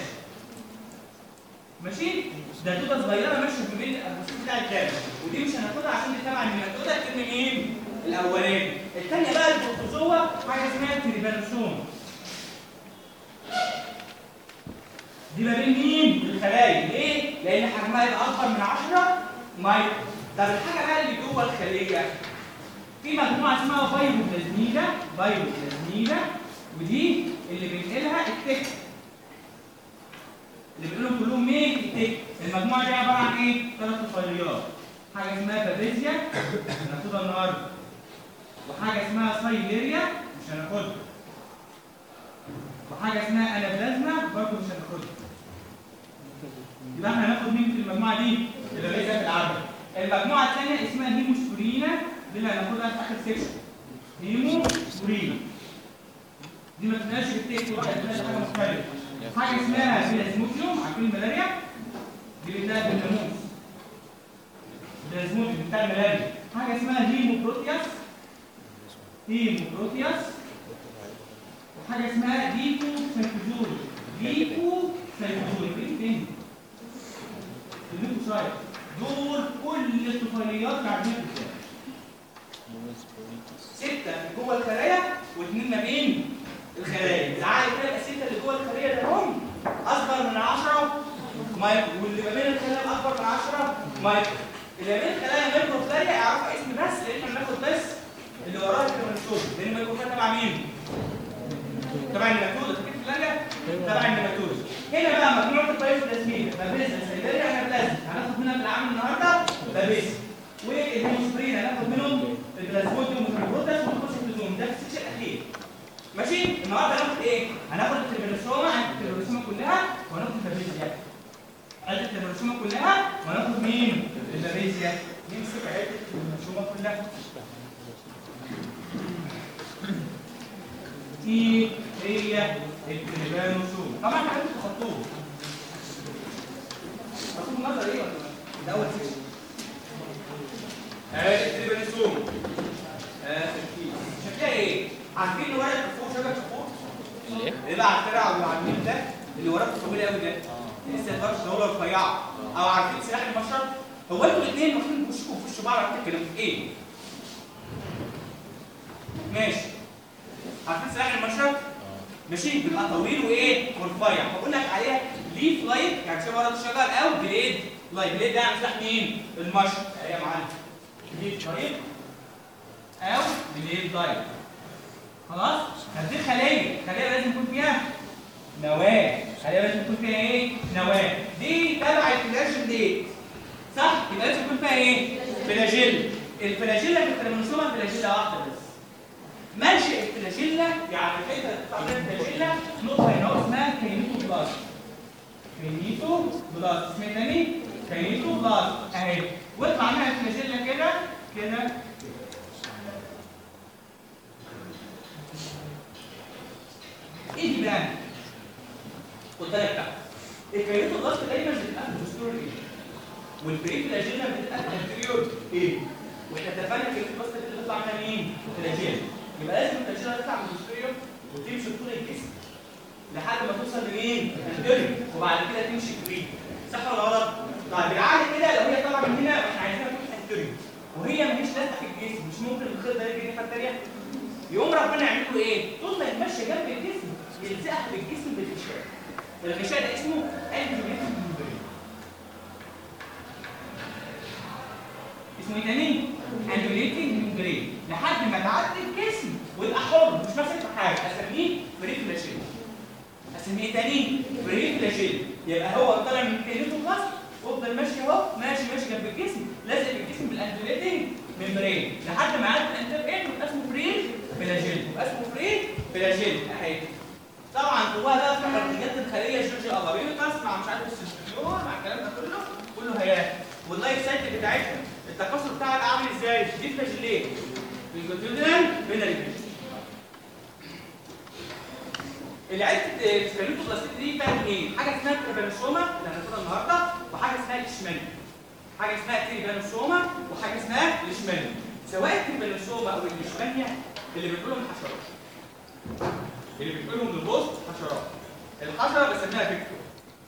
ماشي ده دوده صغيره ماشيه في بين البروسيس بتاع الكامل ودي مش هناخدها عشان دي تبع النيماتودا الترم مين الاولاني الثانيه بقى البروتوزوا حاجه اسمها تريبانوسوم دي ما بين مين الخلايا ليه لان حجمها يبقى اكبر من 10 مايكرو طب الحاجه بقى اللي جوه الخليه في مجموعه اسمها بايروبلازميدا بايروبلازميدا ودي اللي بينقلها التك اللي بيقولوا كلهم ميك التك المجموعه دي عباره عن ايه؟ ثلاث طفيليات حاجه اسمها بابيزيا هناخدها النهارده وحاجه اسمها سايليريا مش هناخدها وحاجه اسمها انابلازما برضه مش هناخدها يبقى احنا هناخد مين في المجموعه دي؟ البابيزيا في العربي المجموعه الثانيه اسمها هيموسبورينا دي اللي هناخدها في اخر سيكشن هيموسبورينا دي ما تبقاش بالتيك واحد تبقاش حاجه مختلفه حاجه اسمها بلازموتيوم عارفين الملاريا دي بتلاقي بالناموس بلازموتيوم بتاع الملاريا حاجه اسمها هيموبروتياس هيموبروتياس وحاجه اسمها ديكو سيركوزول ديكو سيركوزول فين فين الليكوسايت دول كل الطفيليات عارفين ازاي ستة جوه الخلايا واثنين ما بين الخلايا تعالى كده يبقى الستة اللي جوه الخلية ده هم أصغر من 10 مايكرو واللي ما بين الخلايا الأكبر من 10 مايكرو اللي ما بين الخلايا مايكرو خلايا اعرفها اسم بس لأن احنا بناخد بس اللي وراها الكرونيسوم لأن المايكرو خلايا تبع مين؟ تبع النيماتود فاكر الخلايا؟ تبع النيماتود هنا بقى مجموعة البايوبلازمين بابيزا سيلاريا احنا بلازم هناخد منها في العام النهارده بابيزا والهيموسبرين هناخد منهم البلازموديوم والبروتاس والكوسيتوزوم ده في السيكشن الاخير ماشي النهارده هناخد ايه هناخد التربلوسوما عند التربلوسوما كلها وهناخد البابيزيا عند التربلوسوما كلها وهناخد مين البابيزيا نمسك عده التربلوسوما كلها دي هي التربانوسوم طبعا احنا عايزين تخطوه خطوه النظر ايه ولا ده اول سيكشن ادي التربانوسوم شكلها ايه؟ عارفين ورق الكفور شجر كفور؟ الايه؟ اللي بقى على الترع وعلى النيل ده اللي ورقته طويله قوي ده لسه الفرش ده هو رفيعه او عارفين سلاح المشرب هو انتوا الاثنين واخدين وشكم في وش بعض عارفين الكلام في ايه؟ ماشي عارفين سلاح المشرب؟ ماشي بيبقى طويل وايه؟ ورفيع بقول لك عليها ليف لايت يعني شبه ورقه الشجر او بليد لايت بليد ده يعني سلاح مين؟ المشرب اهي يا معلم ليف لايت او بليد لايت خلاص طب دي خليه خليه لازم يكون فيها نواه خليه لازم يكون فيها ايه نواه دي تبع الفلاجيل ديت صح يبقى لازم يكون فيها ايه فلاجيل الفلاجيلا في الكريموسوما فلاجيلا واحده بس منشئ الفلاجيلا يعني الحته اللي بتطلع منها الفلاجيلا نقطه هنا اسمها كينيتو بلاست كينيتو بلاست اسمها تاني كينيتو بلاست اهي واطلع منها الفلاجيلا كده كده ايه دي بقى؟ خد بالك بقى الكيانات الضغط دايما بتبقى بوستيريور ايه؟ والبريك الاجينا بتبقى انتيريور ايه؟ واحنا اتفقنا كيانات الضغط اللي بتطلع منها مين؟ الاجينا يبقى لازم الاجينا تطلع من البوستيريور وتمشي طول الجسم لحد ما توصل لمين؟ انتيريور وبعد كده تمشي كبير صح ولا غلط؟ طيب العقل كده لو هي طالعه من هنا واحنا عايزينها تروح انتريو وهي ماهيش لازقه في الجسم مش ممكن الخيط ده يجي التانيه يقوم ربنا يعمل له ايه؟ طول ما يتمشى جنب الجسم يلزقها في الجسم بالغشاء الغشاء ده اسمه انتريو اسمه ايه تاني؟ اندوليتنج ممبرين لحد ما تعدي الجسم ويبقى حر مش ماسك في حاجه اسميه بري فلاجيل اسميه ايه تاني؟ بري فلاجيل يبقى هو طالع من كيلته خلاص وافضل ماشي اهو ماشي ماشي جنب الجسم لازق في الجسم بالاندوليتنج ممبرين لحد ما يعدي الانتر ايه يبقى اسمه بري فلاجيل يبقى اسمه بري فلاجيل اهي طبعا جواها بقى في حركيات الخليه جورجي الله بيوتاس مع مش عارف السيستيون مع الكلام ده كله كله هيات واللايف سايكل بتاعتها التكاثر بتاعها بقى عامل ازاي؟ دي فلاجيليه في الجلوتيودينال بينالي العيله السكاليتوبلاستيك دي بتعمل ايه؟ حاجه اسمها التريبانوسوما اللي هناخدها النهارده وحاجه اسمها الاشمالي حاجه اسمها التريبانوسوما وحاجه اسمها الاشمالي سواء التريبانوسوما او الاشماليا اللي بنقولهم حشرات اللي بنقولهم للبوست حشرات الحشره بسميها فيكتور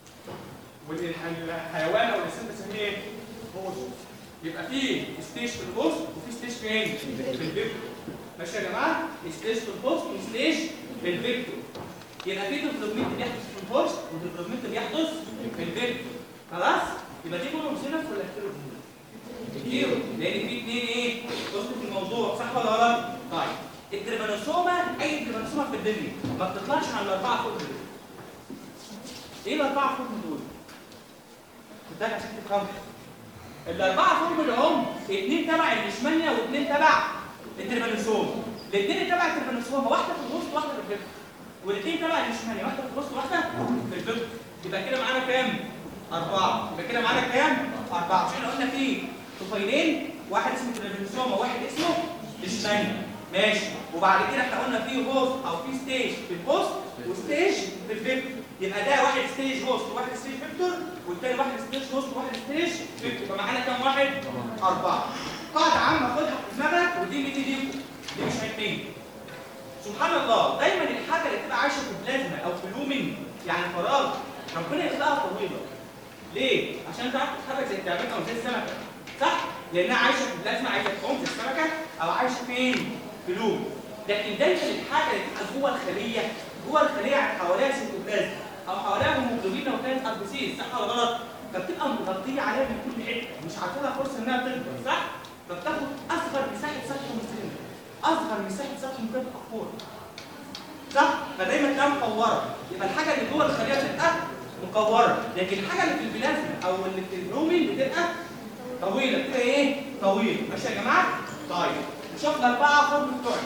والحيوان او الانسان بسميه ايه؟ بوست يبقى في ستيج في البوست وفي ستيج فين؟ في الفيكتور ماشي يا جماعه؟ ستيج في البوست وستيج في الفيكتور يبقى في ديفلوبمنت بيحدث في البوست وديفلوبمنت بيحدث في الفيكتور خلاص؟ يبقى دي كلهم سينس ولا كتير كتير لان في اثنين ايه؟ بصوا في الموضوع صح ولا غلط؟ طيب التريبانوسوما اي تريبانوسوما في الدنيا ما بتطلعش عن الاربعه فوق دول ايه الاربعه فوق دول؟ ده عشان تفهموا الاربعه فورم العم اثنين تبع الاشمانيا واثنين تبع التربانوسوما الاثنين تبع التربانوسوما واحده في الوسط واحده في الفيكتور والاثنين تبع الاشمانيا واحده في الوسط واحده في الفيكتور يبقى كده معانا كام اربعه يبقى كده معانا كام اربعه عشان قلنا في طفيلين واحد اسمه التربانوسوما وواحد اسمه الاشمانيا ماشي وبعد كده احنا قلنا في هوست او في ستيج في الهوست وستيج في الفيكتور يبقى ده واحد ستيج هوست وواحد ستيج فيكتور والتاني واحد ستيج هوست وواحد ستيج فيكتور يبقى معانا كام واحد؟ أربعة قاعدة عامة خدها في دماغك ودي اللي دي دي دي مش عيبين سبحان الله دايما الحاجة اللي بتبقى عايشة في بلازما أو في لومن يعني فراغ ربنا يخلقها طويلة ليه؟ عشان تعرف تتحرك زي التعبان أو زي السمكة صح؟ لأنها عايشة في بلازما عايزة تعوم زي السمكة أو عايشة فين؟ في لوم لكن دايما الحاجة اللي بتبقى جوه الخلية جوه الخلية يعني حواليها سيتوبلازم او حواليها هيموجلوبين او كانت اربسيس صح ولا غلط؟ فبتبقى مغطيه عليها من كل حته مش عاطلها فرصه انها تكبر صح؟ فبتاخد اصغر مساحه سطح مسلم اصغر مساحه سطح ممكن تبقى فوق صح؟ فدايما تلاقيها مكوره يبقى الحاجه اللي جوه الخليه بتبقى مكوره لكن الحاجه اللي في البلازما او اللي في البرومين بتبقى طويله بتبقى ايه؟ طويله ماشي يا جماعه؟ طيب نشوف الاربعه فورم بتوعنا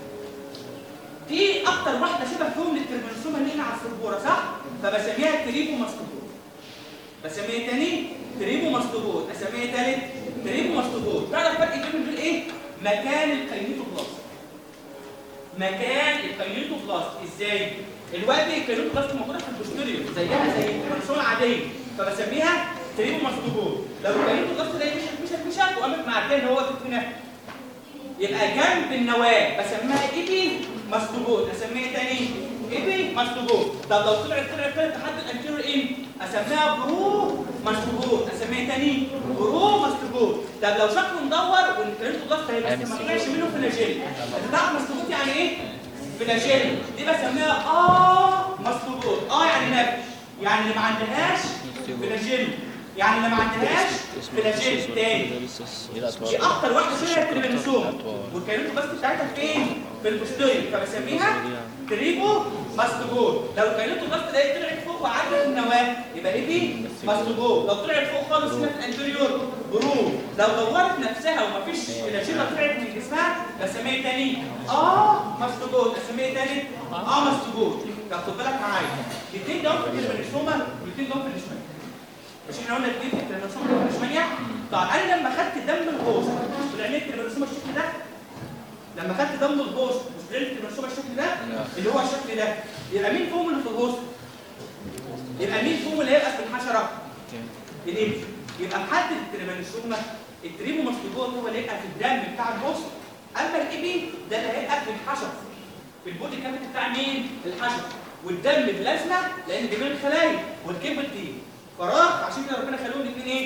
دي اكتر واحده شبه فيهم للتربنسوما اللي احنا على السبوره صح؟ فبسميها تريبو ماستوبوت بسميها تاني تريبو ماستوبوت اسميها تالت تريبو ماستوبوت تعرف فرق بينهم دول ايه؟ مكان الكاينيتوبلاست مكان الكاينيتوبلاست ازاي؟ دلوقتي الكاينيتوبلاست موجوده في البوستيريور زيها زي التربنسوما العاديه فبسميها تريبو ماستوبوت لو الكاينيتوبلاست ده مشت مشت مشت وقامت معديه ان هو هنا يبقى جنب النواه بسميها ايبي ماستوبوت اسميها تاني ايبي ماستوبوت طب لو طلعت طلعت طلعت لحد الانتيريور ايه اسميها برو ماستوبوت اسميها تاني برو ماستوبوت طب لو شكله مدور والكريمتو ضغط هيبقى بس ما طلعش منه فلاجيل هتعرف ماستوبوت يعني ايه فلاجيل دي بسميها اه ماستوبوت اه يعني نبش يعني اللي ما عندهاش فلاجيل يعني اللي ما عندهاش فلاجيل تاني دي اكتر واحده شبه التريبانوسوم والكاينوتو بس بتاعتها فين في البوستيريور فبسميها تريبو ماستوبول لو الكاينوتو بس ده طلعت فوق وعدت النواه يبقى ايه دي ماستوبول لو طلعت فوق خالص هنا في الانتيريور برو لو دورت نفسها ومفيش فلاجيلا طلعت من جسمها بسميها تاني اه ماستوبول اسميها تاني اه ماستوبول طب خد بالك معايا الاثنين دول في التريبانوسوما والاثنين دول في الاشمال مش احنا قلنا الاثنين في التريبانوسوما والاشماليا طب انا لما خدت دم الغوص ولعملت التريبانوسوما الشكل ده لما خدت دم الغوص مش لعملت التريبانوسوما الشكل ده اللي هو الشكل ده يبقى مين فيهم اللي في الغوص يبقى مين فيهم اللي هيبقى في الحشره الابن يبقى محدد التريبانوسوما التريبو ماستوبول هو اللي هيبقى في الدم بتاع الغوص اما الابي ده اللي هيبقى في الحشره في البودي كافيتي بتاع مين الحشره والدم بلازما لان دي من الخلايا والكبد دي فراغ عشان كده ربنا خلوهم الاثنين ايه؟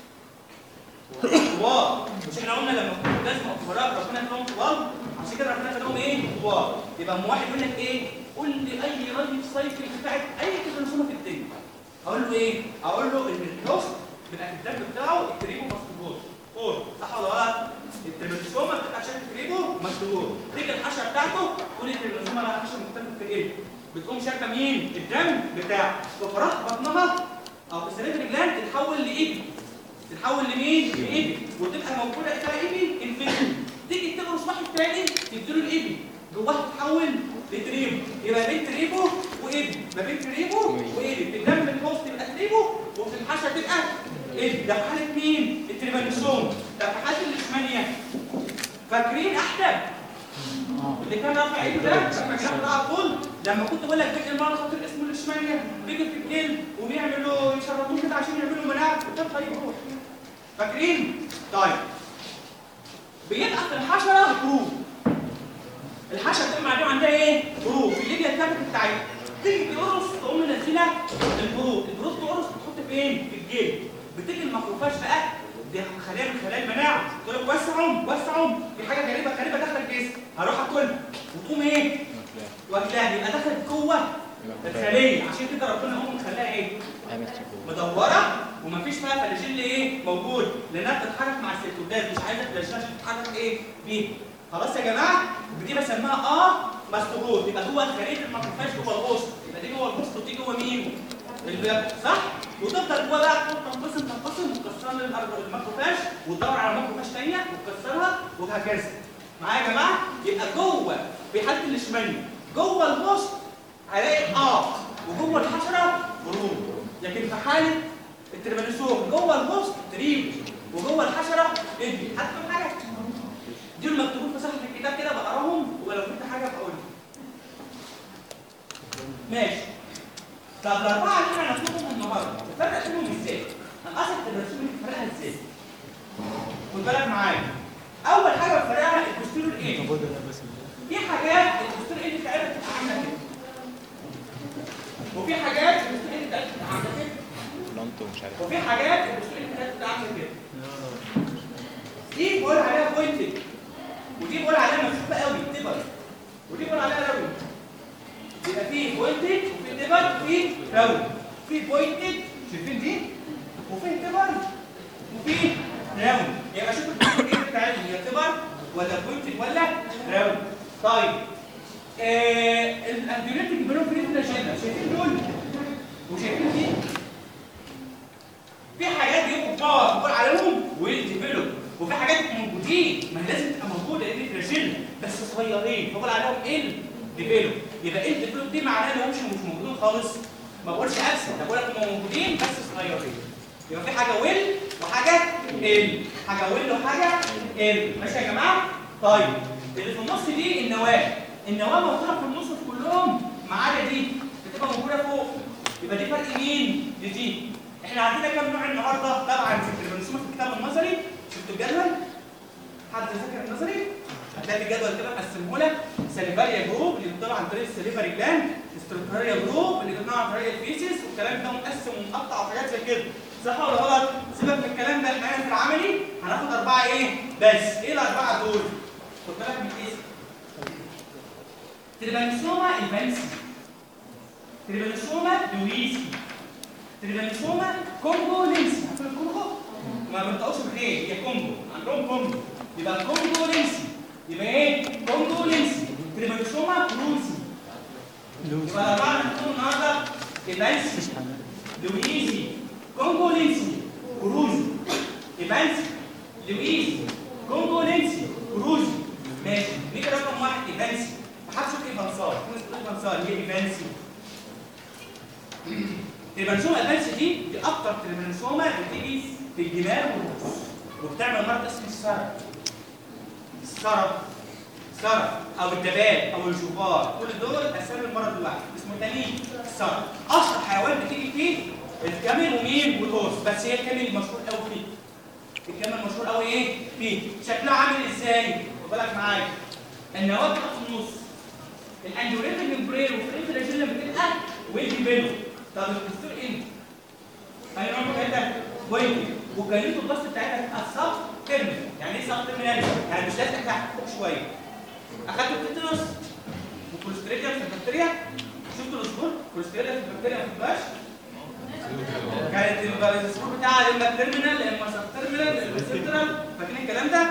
طوال مش احنا قلنا لما كنت لازم او فراغ ربنا خلوهم طوال عشان كده ربنا خلوهم ايه؟ طوال يبقى ام واحد يقول لك ايه؟ قول لي اي لايف سايكل بتاعت اي كروموسوم في الدنيا اقول له ايه؟ اقول له ان الهوست بيبقى الدم بتاعه التريبو مفتوح فور صح ولا غلط؟ التريبوسوما بتبقى شكل تريبو مفتوح تيجي الحشره بتاعته تقول لي التريبوسوما لها حشره مختلفه في ايه؟ بتقوم شاكه مين؟ الدم بتاعه وفراغ بطنها او في السلندري جلاند تتحول لايبي تتحول لمين؟ لايبي وتبقى موجوده اسمها ايبي انفكشن تيجي تقرص واحد تاني تديله الايبي جواه تتحول لتريبو يبقى بين تريبو وايبي ما بين تريبو وايبي في الدم الهوست يبقى تريبو وفي الحشره تبقى ايبي ده في حاله مين؟ التريبانوسوم ده في حاله الاشمانيا فاكرين احدب اللي كان رافع ايده ده لما كان ده على طول لما كنت بقول لك بيجي المرض خاطر اسمه الاشمانيا بيجي في الجلد وبيعملوا يشربوه كده عشان يعملوا مناعه ده طيب روح فاكرين؟ طيب بيبقى في الحشره جروب الحشره بتبقى معلومه عندها ايه؟ جروب الليبيا الكابت بتاعتها تيجي تقرص تقوم منزله الجروب الجروب تقرص تحط فين؟ في الجلد بتيجي الماكروفاج بقى دي خلايا من خلايا المناعه تقول لك وسعهم وسعهم في حاجه غريبه غريبه داخله الجسم هروح اكلها وتقوم ايه؟ واكلها يبقى دخلت جوه الخليه عشان كده ربنا قوم مخليها ايه؟ عامل تكون مدوره ومفيش فيها فلاجيل ايه موجود لانها بتتحرك مع السيتوبلازم مش عايزه فلاجيل عشان تتحرك ايه بيه خلاص يا جماعه دي بسميها اه ماستوروز يبقى جوه خليه الماكروفاج جوه الوسط يبقى دي جوه الوسط ودي جوه مين؟ البيض صح؟ وتفضل جوه بقى تنقسم تنقسم وتكسر الماكروفاج وتدور على ماكروفاج ثانيه وتكسرها وهكذا معايا يا جماعه؟ يبقى جوه في حاله الاشمالي جوه الوسط هلاقي اه وجوه الحشره غروب لكن في حاله التربانوسوم جوه الوسط تريب وجوه الحشره ادي هتفهم حاجه دي المكتوبين في صفحه الكتاب كده بقراهم ولو فهمت حاجه بقول ماشي طب الاربعه اللي احنا هناخدهم النهارده نفرق بينهم ازاي؟ هنقصد التربانوسوم نفرقها ازاي؟ خد بالك معايا اول حاجه بفرقها البوستيريور ايه؟ في حاجات البوستيريور ايه بتاعتها بتبقى عامله كده وفي حاجات البوستيريور ايه بتاعتها بتبقى عامله كده لانتو مش عارف وفي حاجات البوستيريور ايه بتاعتها بتبقى عامله كده دي بقول عليها بوينتد ودي بقول عليها مكشوفه قوي تبر ودي بقول عليها راوند يبقى في بوينتد وفي تبر وفي راوند في بوينتد شايفين دي وفي تبر وفي راوند يبقى شوفوا البوينتد ايه بتاعتهم هي تبر ولا بوينتد ولا راوند طيب آه الانديوريتك بينهم في الفلاجيلا شايفين دول وشايفين دي في حاجات بيبقوا كبار بقول عليهم ويل ديفلوب وفي حاجات موجودين ما هي لازم تبقى موجوده لان فلاجيلا بس صغيرين بقول عليهم ال ديفلوب يبقى ال ديفلوب دي معناها ان هم مش مش موجودين خالص ما بقولش ابسط بقول لك هم موجودين بس صغيرين يبقى في حاجه ويل وحاجه ال حاجه ويل وحاجه ال ماشي يا جماعه طيب اللي في النص دي النواه النواه موجوده في النص في كلهم ما عدا دي بتبقى موجوده فوق يبقى دي فرق مين لدي احنا عندنا كام نوع النهارده طبعا في التربانوسوما في الكتاب النظري شفتوا الجدول حد ذاكر النظري هتلاقي الجدول كده مقسمه لك سليفاريا جروب اللي بيطلع عن طريق السليفري جلاند ستروكاريا جروب اللي بيطلع عن طريق الفيسيس والكلام ده مقسم ومقطع وحاجات زي كده صح ولا غلط؟ سيبك من الكلام ده احنا هنا في العملي هناخد اربعه ايه؟ بس ايه الاربعه دول؟ خد بالك من الاسم تريبانوسوما البنسي تريبانوسوما لويسي تريبانوسوما كونغو لينسي عارفين الكونغو؟ ما بنطقوش بالايه؟ هي كونغو عندهم كونغو يبقى كونغو لينسي يبقى ايه؟ كونغو لينسي تريبانوسوما بروسي يبقى الاربعه اللي هناخدهم النهارده البنسي لويسي كونغو لينسي بروسي البنسي لويسي كونغو لينسي بروسي ماشي نيجي رقم واحد البنسي محدش يقول ايفانسار في ناس بتقول ايفانسار هي ايفانسي التريبانسوما الفانسي دي دي اكتر تريبانسوما بتيجي في الجبال والرؤوس وبتعمل مرض اسمه السرب السرب السرب او الدبال او الجبار كل دول اسامي المرض الواحد اسمه تاني السرب اشهر حيوان بتيجي فيه الكامل ومين وتوس بس هي الكامل المشهور قوي فيه الكامل المشهور قوي ايه فيه شكلها عامل ازاي خد بالك معايا النواه بتبقى في النص الاندوريتك ممبرين وفي الفلاجيلا بتبقى ويل ديفلوب طب الدكتور ايه؟ بوينت وكانت الضغط بتاعتها تبقى سب تيرمينال يعني ايه سب تيرمينال؟ يعني مش لازم تحت فوق شويه اخدت التيتانوس وكوليستريديوم في البكتيريا شفتوا الاسبوع كوليستريديوم في البكتيريا ما تبقاش كانت ال- الاسبوع بتاعها يا اما تيرمينال يا اما سب تيرمينال يا اما سنترال فاكرين الكلام ده؟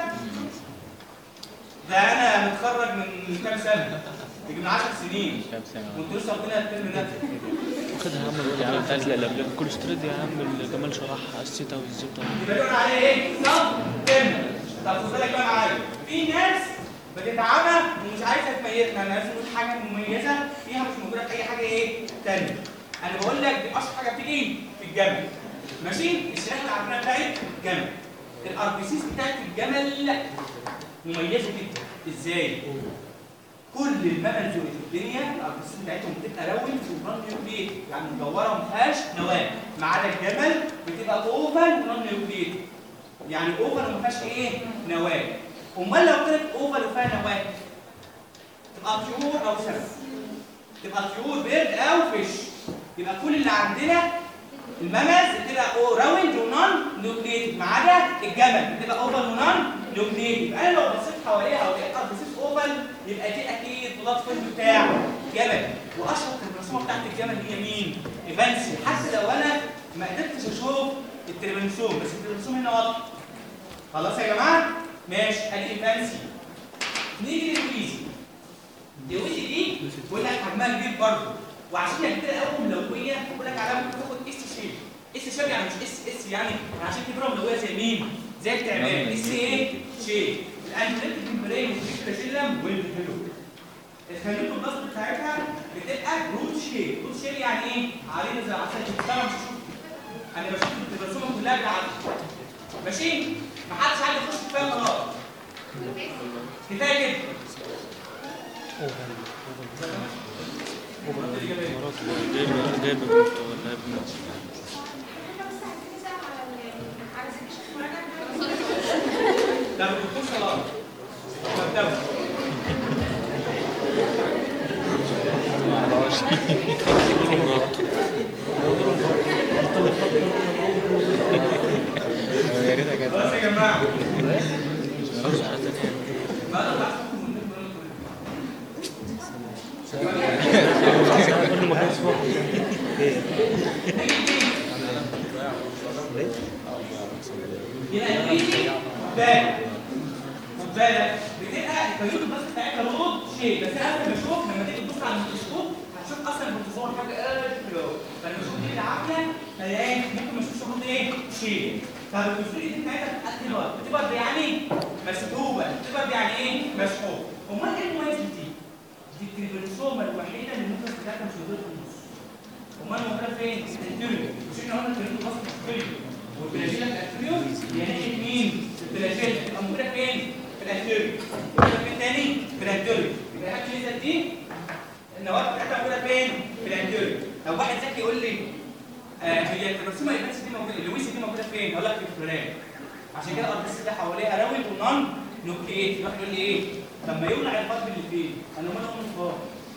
ده انا متخرج من كام سنه؟ يجي من 10 سنين كام سنة وانتوا لسه واخدينها الترم ده واخدها يا عم يا عم بتاعت الألم الكوليسترول يا عم اللي جمال شرحها السيتا والزبدة يبقى يقول عليه ايه؟ صب تم طب خد بالك بقى معايا في ناس بتتعبى ومش عايزه تميزها يعني لازم تقول حاجه مميزه فيها مش موجوده في اي حاجه ايه؟ تانيه انا بقول لك دي اشهر حاجه بتيجي في الجمل ماشي؟ السلاح اللي عارفينها بتاعت الجمل الار بي سيز بتاعت الجمل مميزه جدا ازاي؟ كل الممل في الدنيا الاربسيس بتاعتهم بتبقى راوند ونون نيوكليت يعني مدوره وما فيهاش نواه ما عدا الجبل بتبقى اوفال ونون نيوكليت يعني اوفال وما فيهاش ايه نواه امال لو كانت اوفال وفيها نواه تبقى طيور او سمك تبقى طيور بيرد او فيش يبقى كل اللي عندنا الممز بتبقى او راوند ونون نيوكليت ما عدا الجبل بتبقى اوفال ونون نيوكليت يبقى انا لو بصيت حواليها او لقيت اربسيس اوفال يبقى دي اكيد مضاد فيلم بتاع جبل واشهر الرسومه بتاعت الجبل هي مين؟ ايفانسي حتى لو انا ما قدرتش اشوف التريبنسوم بس التريبنسوم هنا واضح خلاص يا جماعه؟ ماشي ادي ايفانسي نيجي للويزي الويزي دي بقول لك حجمها كبير برضه وعشان هي كبيره قوي ملويه بقول لك عليها ممكن تاخد اس شيب اس شيب يعني مش اس اس يعني عشان كبيره ملويه زي مين؟ زي التعبان اس ايه؟ شيب الانتريت ممبرين والفيكتاشيلم والفيلو الخليط البسط بتاعتها بتبقى روت شيب روت شيب يعني ايه عريضه زي العسل طبعا مش هشوف انا بشوف الرسومه كلها بتاعتي ماشي محدش عايز يخش فيها خلاص كفايه كده مراته جايبة جايبة بنت ولا ابنه ده الدكتور صلاح مكتبه مراته يا ريتها كانت خلاص يا جماعه عاوز حاجة تانية ما انا بحث كل ما كان اسمه يبقى الويزي بالك خد بالك بتبقى الكيوت بس بتاعتها رود شيء بس انا قبل ما اشوف لما تيجي تبص على الميكروسكوب هتشوف اصلا البروتوزوم حاجه قد كده فانا بشوف دي العافيه فهي ممكن ما اشوفش رود ايه شيء طب الجزئيه دي بتاعتها بتبقى كده بتبقى يعني مسحوبه بتبقى يعني ايه مسحوب امال ايه المميز دي؟ دي الكريبنسوما الوحيده اللي ممكن بتاعتها مش موجوده في النص امال موجوده فين؟ الانتيريور مش احنا قلنا الكريم البسط الانتيريور والبلاشيلا الانتيريور يعني مين؟ البلاشيلا تبقى موجوده فين؟ في الانتيريور موجوده فين تاني؟ في الانتيريور يبقى الحاجه اللي زي دي النواه بتاعتها موجوده فين؟ في الانتيريور لو واحد ذكي يقول لي آه هي الرسومه الايبانس دي موجوده اللويسي دي موجوده فين؟ هقول لك في الفلان عشان كده الارض ده حواليها راوند ونون نوكليت يروح يقول لي ايه؟ لما يولع القلب اللي فيه انا ما اقوم الفار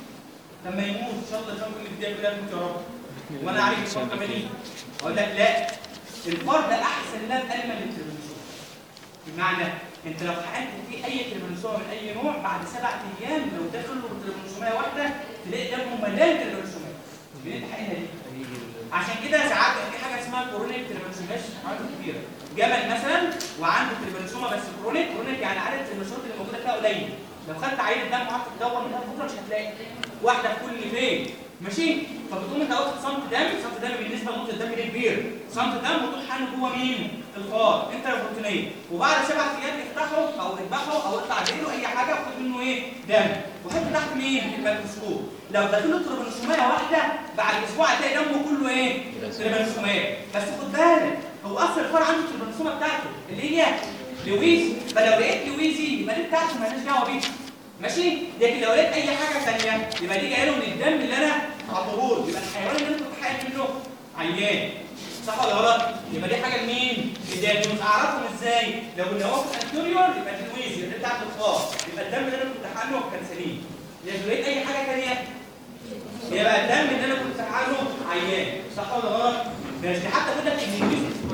لما يموت ان شاء الله الفار اللي فيه كده يموت يا رب وانا عارف الفار كمان ايه؟ اقول لك لا الفار ده احسن لاب الما للتربنسوم بمعنى انت لو حقنت فيه اي تربنسوم من اي نوع بعد سبع ايام لو دخل له تربنسوميه واحده تلاقي دمه مليان تربنسومات منين تحقنها دي؟ عشان كده ساعات في حاجه اسمها كورونيك تربنسوماش حاجات كتيره جمل مثلا وعنده تربنسوما بس كرونيك كرونيك يعني عدد التربنسومات اللي موجوده فيها قليل لو خدت عينه دم وقعدت تدور منها بكره مش هتلاقي واحده في كل فين ماشي فبتقوم انت واخد صمت دم صمت دم بالنسبه لنقطه الدم دي كبير صمت دم وتروح حانه جوه مين الفار انت البروتينيه وبعد سبع ايام افتحه او اذبحه او اطلع له اي حاجه وخد منه ايه دم وحط تحت مين الميكروسكوب لو دخلوا تربنسوميه واحده بعد اسبوع هتلاقي دمه كله ايه تربنسوميه بس خد بالك هو اصلا الفار عنده التربنسومه بتاعته اللي هي لويز فلو لقيت لويزي يبقى دي بتاعته مالهاش دعوه بيها ماشي لكن لو لقيت اي حاجه ثانيه يبقى دي جايه له من الدم اللي انا عطوه له يبقى الحيوان اللي انا كنت حاقن منه عيان صح ولا غلط؟ يبقى دي حاجه لمين؟ للدم اعرفهم ازاي؟ لو اللي هو في الانتيريور يبقى دي لويزي دي بتاعت الخاص يبقى الدم اللي انا كنت حاقنه كان سليم لكن لقيت اي حاجه ثانيه يبقى الدم اللي انا كنت حاقنه عيان صح ولا غلط؟ ماشي حتى بقول لك ان الجزء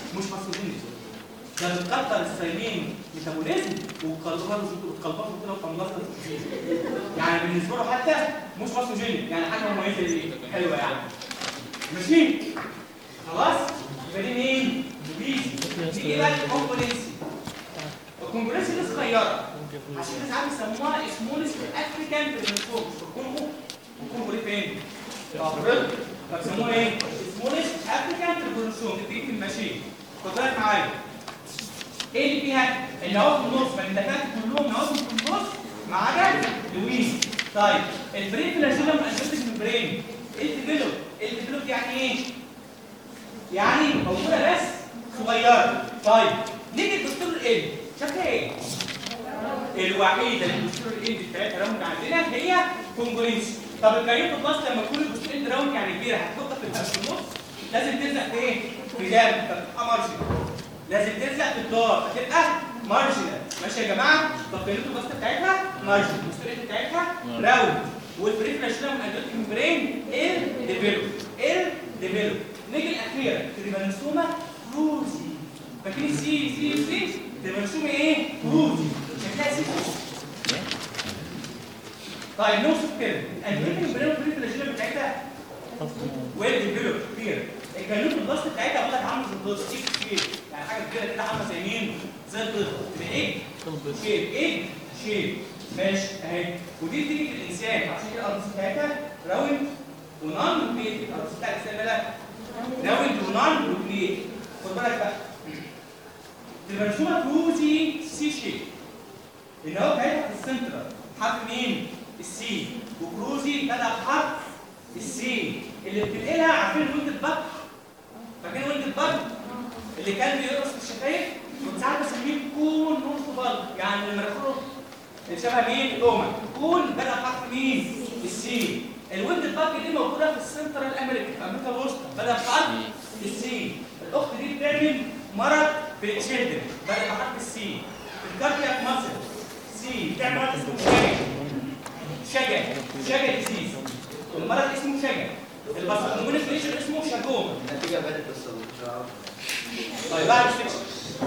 مش فاسفوجينيس ده بتكتر السيلين ميتابوليزم وتقلبها وتقلبها كده وتملصها يعني بالنسبه له حتى مش فاسفوجينيك يعني حاجه مميزه ليه حلوه يعني ماشي خلاص يبقى دي مين؟ لويس دي بقى الكومبوننسي الكومبوننسي دي صغيره عشان كده ساعات بيسموها سمولست افريكان برينفورم الكونغو الكونغو دي فين؟ في افريقيا فبيسموها ايه؟ سمولست افريكان برينفورم دي في الماشين خد بالك معايا ايه اللي فيها؟ النواه في النص فالنتفات كلهم نواه في النص ما عدا لويس طيب البرين فلاجيلم انجلتك ممبرين ايه الديفلوب؟ ايه الديفلوب يعني ايه؟ يعني موجوده بس صغيره طيب نيجي الدكتور ال شكلها ايه؟ الوحيده اللي الدكتور ال بتاعتها راوند عندنا هي كونجورينسي طب الكاريوت بلاست لما تكون الدكتور ال راوند يعني كبيره هتحطها في الفرق في النص لازم تلزق في ايه؟ في جنب فتبقى مارجنال لازم تلزق في الدار فتبقى مارجنال ماشي يا جماعه طب الكاريوت بلاست بتاعتها مارجنال الدكتور بتاعتها راوند والبريفلاش لما انجلتك ممبرين ال ديفلوب ال ديفلوب نيجي الاخيره تريبانوسوما روزي فاكرين سي سي سي تريبانوسوما ايه روزي شكلها سي طيب نوصف كده الانجلتك ممبرين والبريفلاش بتاعتها ويل ديفلوب كبير الكالوت البلاست بتاعتها بقول لك عامله زي الضغط ايه كتير يعني حاجه كبيره كده عامله زي مين زي الضغط تبقى ايه شيب ايه شيب ماشي اهي ودي بتيجي في الانسان عشان كده الارض بتاعتها راوند ونان روتيت الارض بتاعت الانسان بقى راوند ونان روتيت خد بالك بقى تبقى مرسومه كروزي سي شيب اللي هو بتاعتها في السنترال حرف مين السي وكروزي بدا بحرف السي اللي بتنقلها عارفين ولد البط فاكرين ولد البط اللي كان بيرقص في الشفايف كنت ساعات بسميه كون نص بط يعني المناخيره اللي شبه مين الاومن كون بدا بحرف مين السي الولد البط دي موجوده في السنترال امريكا في امريكا الوسطى بدا بحرف السي الاخت دي بتعمل مرض في الشلدر بدا بحرف السي الكاردياك ماسل سي بتعمل مرض اسمه شجع شجع شجع ديزيز المرض اسمه شجع الباسكومونيك ليشن اسمه شاكوما النتيجة بدت بس مش عارف طيب بعد السكشن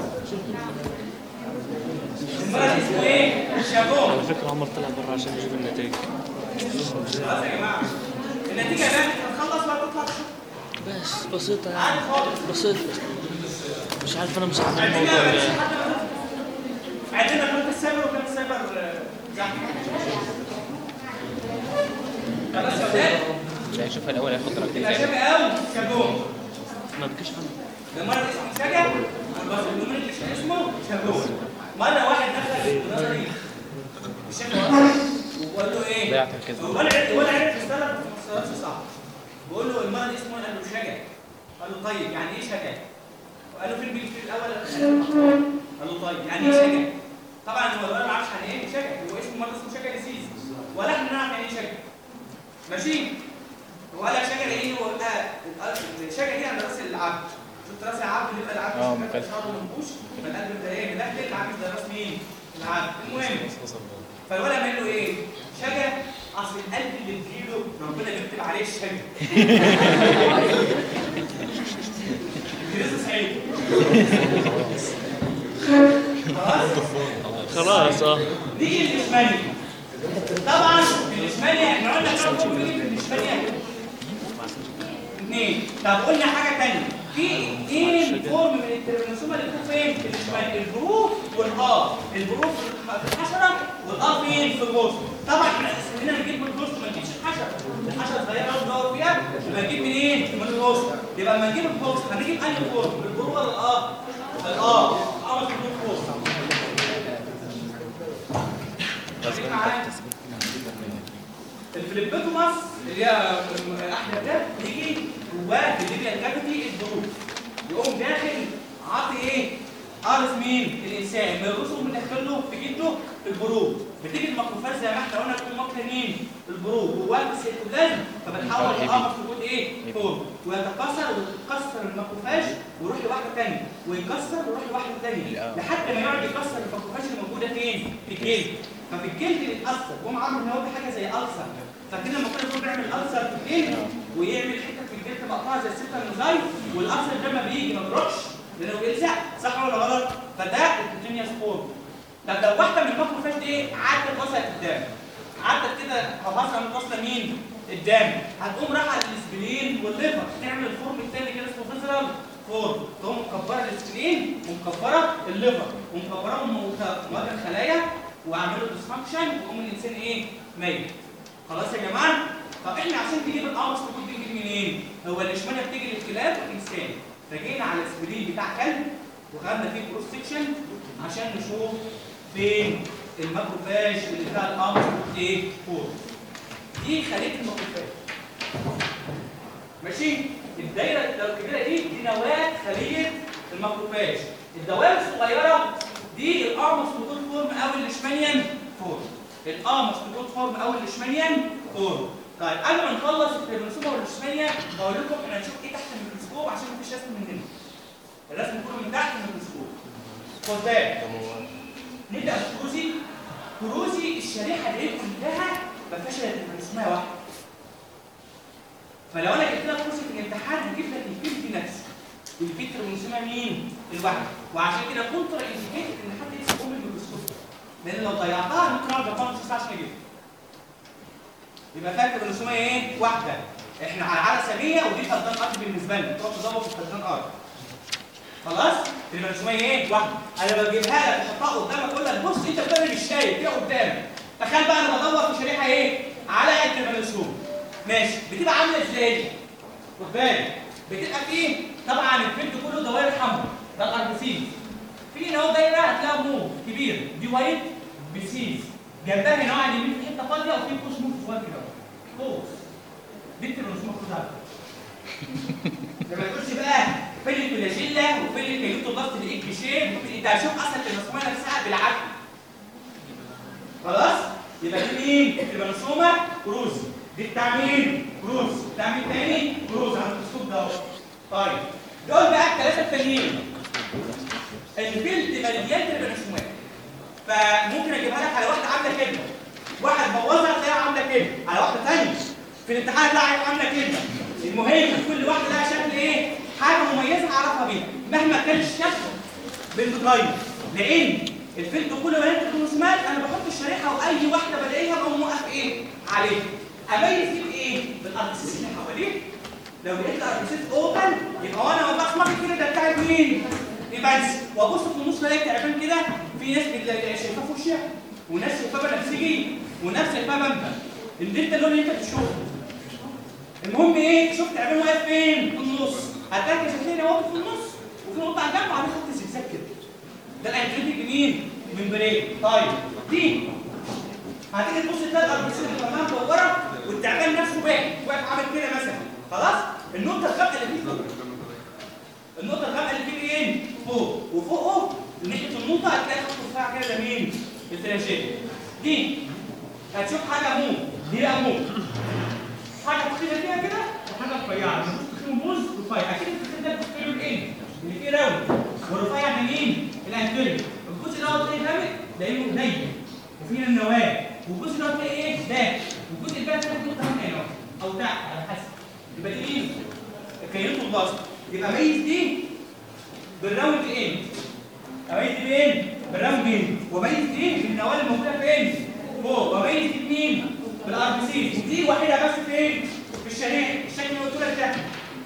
المرض اسمه ايه؟ شاكوما على فكرة عمر طلع برا عشان يجيب النتائج خلاص يا جماعه النتيجه بقى هتخلص ولا تطلع بس بسيطة عادي يعني خالص بسيطة مش عارف انا مصحح النتيجه الموضوع مفيش يعني حد عندنا كنت السايبر وكان السايبر آه، زحمه خلاص يا ولاد لا يشوفها الاول هياخد درجتين يبقى زياده شبه قوي شاكوما ما بكيش عنه ده مرض اسمه شجع والباسكومونيك ليشن اسمه شاكوما مره واحد دخل نظري الشيخ وقال له ايه؟ ضيعت كده ولا عرف ولا عرف يستلم ما استلمش صح بقول له المرض اسمه قال له شجع قال له طيب يعني ايه شجع وقال له فين بيجي في الاول قال له طيب يعني ايه شجع طبعا هو الولد ما عرفش يعني ايه شجع هو اسمه مرض اسمه شجع ديسيز ولا احنا نعرف يعني ايه شجع ماشي وقال لك شجع ايه هو آه، الشجع دي عند راس العبد شفت راس العبد اللي يبقى العبد اه، شجع مكلف. شعره منبوش يبقى القلب ده ايه مدخل العبد ده راس مين العبد المهم فالولد عمل له ايه؟ شجع اصل القلب اللي بتجيله ربنا بيكتب عليه الشجع. لسه سعيد. خلاص؟ خلاص اه نيجي للإشمالية. طبعا الإشمالية احنا قلنا كام فورم بيجي في الإشمالية؟ اثنين. طب قلنا حاجة تانية. في ايه فورم من الترمينوسوما اللي بتكون فين؟ في الإشمالية. الجروف والآ. الجروف في الحشرة والآ فين؟ في الوسط. طبعا احنا اسمنا نجيب من الوسط ما نجيبش الحشرة. الحشرة صغيرة قوي ندور فيها يبقى نجيب منين؟ من الوسط. يبقى لما نجيب الوسط هنجيب أنهي فورم؟ الجروف ولا الآ؟ الآ. عمل في الوسط. خليك معايا. الفليبوتوماس اللي هي احلى ده يجي جواه في الليبيا الكافيتي الظروف يقوم داخل عاطي ايه؟ قارص مين؟ الانسان من الرسل مدخل له في جده البروب بتيجي الميكروفاج زي ما احنا قلنا تكون ماكله مين؟ البروب جواه السيتوبلازم فبتحول القمر في وجود ايه؟ فوق ويتكسر ويتكسر الميكروفاج ويروح لواحده ثانيه ويكسر ويروح لواحده ثانيه لحد ما يقعد يكسر الميكروفاج اللي موجوده فين؟ في الجلد ففي الجلد بيتاثر قوم عامل ان هو حاجه زي ألسر فكده لما كنا بنقول بيعمل ألسر في الجلد ويعمل حته في الجلد مقطوعه زي السته الموزايك والألسر ده ما بيجي ما بيروحش لانه بيلزق صح ولا غلط فده الكونتينيوس فورم طب لو واحده من الماكروفاج دي قعدت وصلت قدام عدت كده هبصها متواصله مين؟ قدام هتقوم رايحه للسبلين والليفر تعمل الفورم الثاني كده اسمه فيزرال فورم تقوم مكبره السبلين ومكبره الليفر ومكبرهم مواد الخلايا وعملوا ديسفانكشن ويقوم الانسان ايه؟ ميت خلاص يا جماعه؟ طب احنا عشان نجيب القمص تكون بيجي منين؟ هو الاشمعنى بتيجي للكلاب والانسان فجينا على السبلين بتاع كلب وخدنا فيه كروس سكشن عشان نشوف فين الماكروفاج اللي فيها القمص ايه؟ فور دي خليه الماكروفاج ماشي الدايره الكبيره دي دي نواه خليه الماكروفاج الدوائر الصغيره دي الارمس موتور فورم او الاشمانيان فورم الارمس موتور فورم او الاشمانيان فورم طيب قبل ما نخلص الكروموسوم والاشمانيا بقول لكم احنا هنشوف ايه تحت الميكروسكوب عشان مفيش رسم من هنا الرسم كله من تحت الميكروسكوب خد بالك نبدا بكروزي كروزي الشريحه دي كلها ما فيهاش الا كروموسومه واحده فلو انا جبت لك كروزي في الامتحان هجيب لك الفيل في نفسه الفيل كروموسومه مين؟ الواحده وعشان كده كونترا انديكيتد ان حد يمسك ام الميكروسكوب لان لو ضيعتها ممكن اقعد ارقام نص ساعه عشان اجيبها يبقى فيها كروموسومه ايه؟ واحده احنا على عدد سريه ودي فدان ارض بالنسبه لنا تروح تدور في فدان ارض خلاص الكروموسومه ايه؟ واحده انا بجيبها لك احطها قدامك اقول لك بص انت بتعمل مش شايف هي قدامك تخيل بقى انا بدور في شريحه ايه؟ على قد الكروموسوم ماشي بتبقى عامله ازاي؟ خد بالك بتبقى فيه طبعا الفيلد كله دوائر حمراء ده الاربسيس في هنا اهو دايره هتلاقيها موف كبير دي وايت بسيس جنبها هنا على اليمين في حته فاضيه وفي قوس موف صغير كده قوس دي الكروموسوم كلها لما تقولش بقى فين الفلاجيلا وفين الكيوتو ضغط الايك شيب انت هتشوف اصلا الكروموسومه نفسها بالعكس خلاص يبقى دي مين؟ الكروموسومه كروز دي بتاع مين؟ كروز بتاع مين تاني؟ كروز على الميكروسكوب ده اهو طيب دول بقى الثلاثه التانيين الفيلد مليان تربانوسومات فممكن اجيبها لك على واحده عامله كده واحد بوظها تلاقيها عامله كده على واحده ثانيه في الامتحان تلاقيها عامله كده المهم كل واحده لها شكل ايه؟ حاجه مميزه اعرفها بيها مهما كان الشكل بنتغير لان الفيلد كله مليان تربانوسومات انا بحط الشريحه واي واحده بلاقيها بقوم موقف ايه؟ عليها اميز دي بايه؟ بالاربسيس اللي حواليه لو لقيت الاربسيس اوبن يبقى وانا ببقى اسمك كده ده بتاعت مين؟ يبقى وابص في النص الاقي تعبان كده في ناس بتلاقي شايفاه في وشها وناس شايفاه بنفسجيه وناس شايفاه بامبا اللي انت اللون اللي انت بتشوفه المهم ايه شفت تعبان واقف فين في النص هتلاقي شايفين واقف في النص وفي نقطه على الجنب وعليه خط زجزاج كده ده الانتريتيك مين من بريك طيب دي هتيجي تبص تلاقي الاربسيس اللي كمان مدوره والتعبان نفسه واقف واقف عامل كده مثلا خلاص النقطه الغامقه اللي فيه فوق النقطه الغامقه اللي فيه ايه فوق وفوقه ناحيه النقطه هتلاقي خط رفيع كده ده مين الفلاجيل دي هتشوف حاجه مو دي بقى مو حاجه تخينه فيها كده وحاجه رفيعه تخين موز رفيع اكيد التخين ده بتخيله الايه اللي فيه راوند والرفيع ده مين الانتري الجزء دوت ايه غامق لانه ضيق وفيه النواه والجزء دوت ايه ايه ده والجزء الباقي ده نقطه هنا هنا او تحت على حسب يبقى دي مين الكيوتو بلاست يبقى ميز دي بالراوند اند اميز دي باين بالراوند اند وميز دي بالنواه الموجوده فين فوق وميز دي بمين بالار بي سي ودي وحيده بس فين في الشريحه الشكل اللي قلت لك ده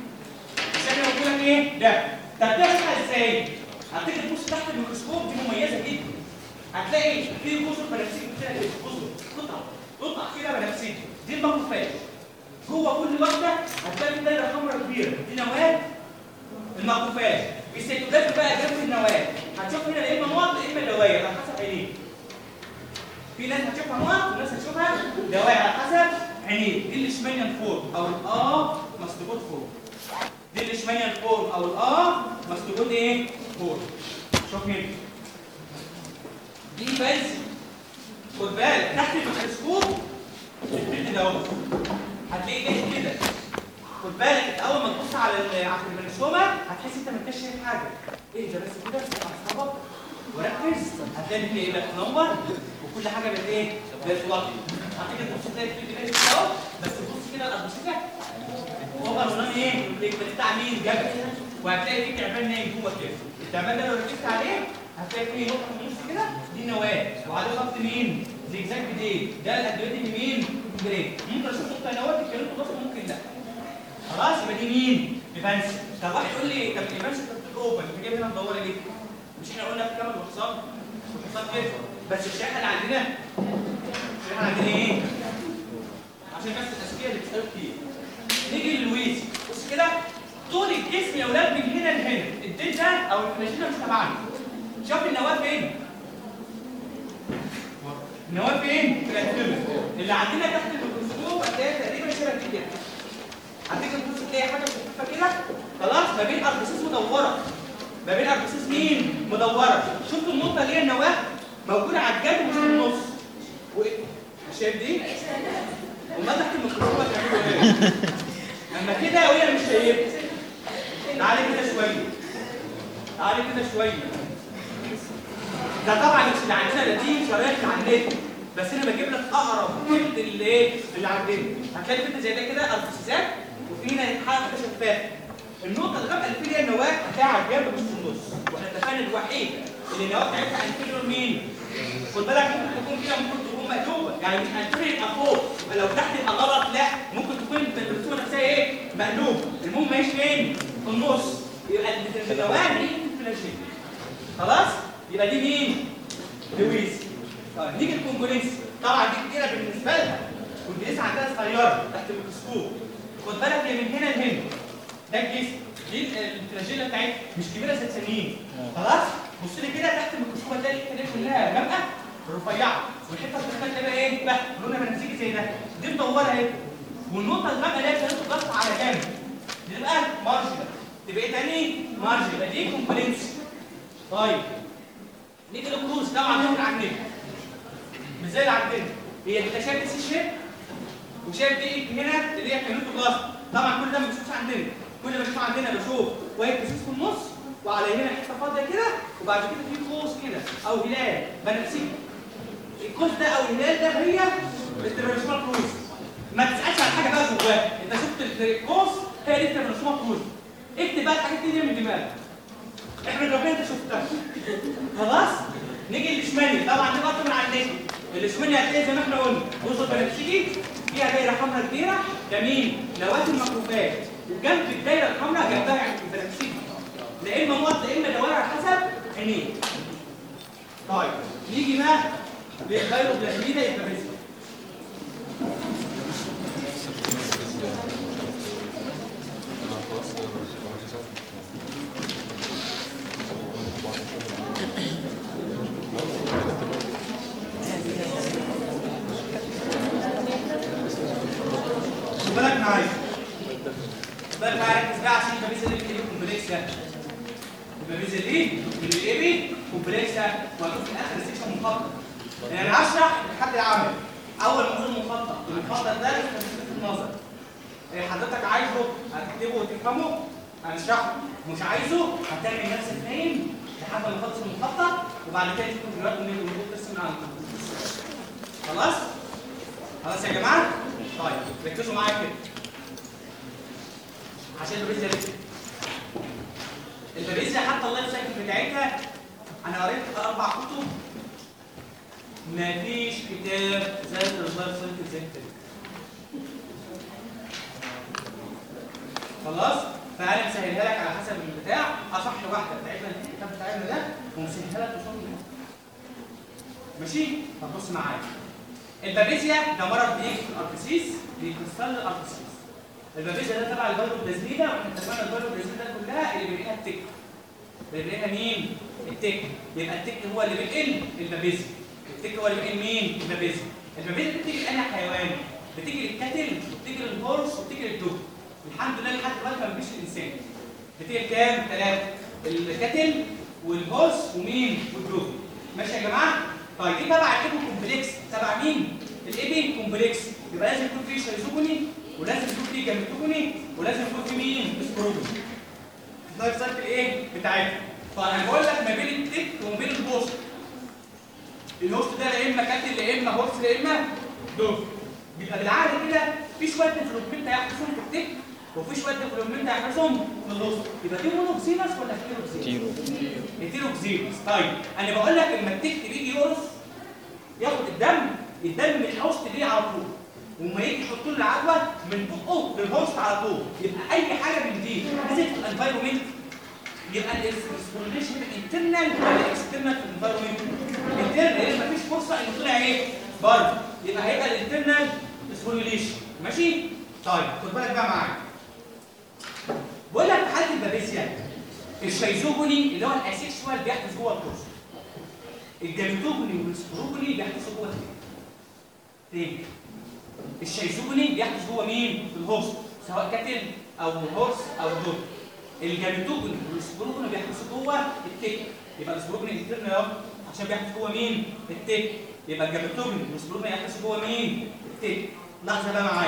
الشكل اللي قلت لك ايه ده طب تحصل ازاي هتيجي تبص تحت الميكروسكوب دي مميزه جدا هتلاقي في جزر بنفسجي كده جزر قطع قطع كده بنفسجي دي الماكروفاج جوه كل واحده هتلاقي دايره حمراء كبيره دي نواه الماكروفاج السيتوبلازم بقى جنب النواه هتشوف هنا يا اما نقط يا اما دواير على حسب عينيك في ناس هتشوفها نقط وناس هتشوفها دواير على حسب عينيك دي الاشمانيان فورم او الاه مستجود فورم دي الاشمانيان فورم او الاه مستجود ايه فورم شوف هنا دي بس خد بالك تحت الميكروسكوب البنت ده اهو هتلاقي جاي كده خد بالك انت اول ما تبص على ال- على البرنسومه هتحس انت ما انتش شايف حاجه ايه ده بس كده مع اصحابك وركز هتلاقي في ايه بقى تنور وكل حاجه بقت ايه بقت واضحه هتيجي تبص تلاقي في كده كده اهو بس تبص كده الاربسيكه هو بقى لون ايه الكبد بتاع مين جبل وهتلاقي في تعبان نايم جوه كده التعبان ده لو ركزت عليه هتلاقي فيه نقطه في النص كده دي النواه وعليه خط مين؟ زجزاج بديل ده الادويه مين؟ بريك ممكن اشوف نقطه نواه تتكلموا بس ممكن لا خلاص يبقى دي مين؟ ايفانس طب واحد يقول لي طب ايفانس انت بتقول انت جايب هنا مدوره ليه؟ مش احنا قلنا في كام الحصان؟ الحصان كده بس الشريحه اللي عندنا الشريحه اللي عندنا ايه؟ عشان بس الاسئله اللي بتسالوا كتير نيجي للويز بص كده طول الجسم يا اولاد من هنا لهنا الديل ده او الفلاجيلا مش تبعنا شوف النواه فين؟ النواه فين؟ في الانتيريور اللي عندنا تحت الميكروسكوب هتلاقي تقريبا شبه دي كده هتيجي تبص تلاقي حاجه خفيفه كده خلاص ما بين اربسيس مدوره ما بين اربسيس مين؟ مدوره شفتوا النقطه اللي هي النواه موجوده على الجنب مش في النص و... شايف دي؟ وما تحت الميكروسكوب هتعملوا ايه؟ اما كده وهي مش شايفه تعالي كده شويه تعالي كده شويه ده طبعا مش اللي عندنا ده دي شرايط اللي على النت بس انا بجيب لك اقرب فيلد اللي ايه اللي عندنا هتلاقي فيلد زي ده كده ارتسيزات وفي هنا حاجه شفافه النقطه الغامقه اللي فيها النواه هتلاقيها على الجنب مش في النص واحنا اتفقنا الوحيده اللي النواه بتاعتها انتيريور مين؟ خد بالك ممكن تكون كده ممكن تكون مقلوبه يعني مش انتيريور يبقى فوق يبقى لو تحت يبقى غلط لا ممكن تكون الرسومه نفسها ايه؟ مقلوبه المهم ماشي فين؟ في النص يبقى النواه دي فلاجيل خلاص؟ يبقى دي مين؟ لويس طيب نيجي الكونجولينس طبعا دي كتيره بالنسبه لها والجنس عندها صغيره تحت الميكروسكوب خد بالك هي من هنا لهنا ده الجسم دي الفلاجيلا بتاعتها مش كبيره زي الثانيين خلاص بص لي كده تحت الميكروسكوب هتلاقي الحته كلها غامقه رفيعه والحته اللي تحتها تبقى ايه بقى لونها بنفسجي زي ده دي مدوره اهي والنقطه الغامقه اللي هي كانت ضغط على جنب دي تبقى مارجنال تبقى ايه تاني مارجنال يبقى دي كومبلينس طيب نيجي للكروز طبعا ممكن عندنا مش زي اللي عندنا هي انت شايف السي شيب وشايف دي هنا اللي هي كانت بلاس طبعا كل ده ما بشوفش عندنا كل ما بشوف عندنا بشوف وايت بسيس في النص وعلى هنا حته فاضيه كده وبعد كده في قوس كده او هلال بنفسجي القوس ده او الهلال ده هي الترانسفير كروز ما تسالش عن حاجه بقى جواك انت شفت القوس هي دي الترانسفير كروز اكتب بقى الحاجات دي من دماغك احمد ربنا انت شفتها خلاص نيجي للشمالي طبعا دي برضه من عندنا الشمالي هتلاقي زي ما احنا قلنا وسط بنفسجي فيها دايره حمراء كبيره ده مين؟ نواه الميكروفات وجنب الدايره الحمراء جنبها يعني البنفسجي لا اما نقط لا اما دوائر على حسب عينيه طيب نيجي بقى للفيروبلازميدا يبقى بس خد بالك معايا خد بالك معايا ركز بقى عشان يبقى بيزل الايه كومبلكس ده يبقى بيزل ايه؟ من الايه كومبلكس ده وهتشوف في الاخر السكشن مخطط يعني انا هشرح لحد العمل اول ما اقول مخطط المخطط ده في النظر إيه حضرتك عايزه هتكتبه وتفهمه هنشرحه مش عايزه هتعمل نفسك نايم لحد ما نخلص المخطط وبعد كده تكون دلوقتي من المفروض ترسم على الكمبيوتر خلاص؟ خلاص يا جماعه؟ طيب ركزوا معايا كده عشان البابيزيا دي البابيزيا حتى اللايف سايكل بتاعتها انا قريت اربع كتب مفيش كتاب زي اللايف سايكل زي كده خلاص فانا مسهلها لك على حسب البتاع اصح واحده بتاعتنا الكتاب بتاعنا ده ومسهلها لك بصوت ماشي طب بص معايا البابيزيا ده مرض بيجي في الاركسيس بيكسر الاركسيس البابيزيا ده تبع الفيروبلازميدا واحنا اتفقنا الفيروبلازميدا كلها اللي بينقلها التك بينقلها مين؟ التك يبقى التك هو اللي بينقل البابيزيا التك هو اللي بينقل مين؟ البابيزيا البابيزيا بتيجي لأي حيوان بتيجي للكتل وبتيجي للهورس وبتيجي للدب الحمد لله لحد دلوقتي ما بتجيش الانسان بتيجي كام؟ ثلاثه الكتل والهورس ومين؟ والدب ماشي يا جماعه؟ طيب دي تبع الايبو كومبلكس تبع مين؟ الايبي كومبلكس يبقى لازم يكون فيه شيزوجوني ولازم يكون فيه جاميتوجوني ولازم يكون فيه مين؟ سبروجوني اللايف سايكل ايه؟ بتاعتها فانا بقول لك ما بين التك وما بين الهوست الهوست ده لا اما كاتل لا اما هوست لا اما دوف بيبقى بالعقل كده في شويه ديفلوبمنت هيحصل في التك وفي شويه ديفلوبمنت هيحصلهم في النص يبقى دي مونوكسينس ولا كيروكسينس؟ تيرو هيتيروكسينس طيب انا بقول لك لما التكت بيجي يقرص ياخد الدم الدم من الهوست ليه على طول وما يجي يحط له العدوى من بقه للهوست على طول يبقى اي حاجه من دي لازم تبقى الانفايرمنت يبقى الريسبونشن انترنال ولا اكسترنال في الانفايرمنت انترنال لان مفيش فرصه انه طلع ايه بره يبقى هيبقى الانترنال ريسبونيليشن ماشي طيب خد بالك بقى معايا بقول لك في حاله البابيسيا الشيزوجوني اللي هو الاسيكشوال بيحدث جوه الكورس الجاميتوجوني والسبروجوني بيحدثوا جوه التاني تاني الشيزوجوني بيحدث جوه مين؟ في الهوست سواء كاتل او هورس او دوج الجاميتوجوني والسبروجوني بيحدثوا جوه التك يبقى السبروجوني انترنال اهو عشان بيحدث جوه مين؟ التك يبقى الجاميتوجوني والسبروجوني يحدثوا جوه مين؟ التك لحظه بقى معايا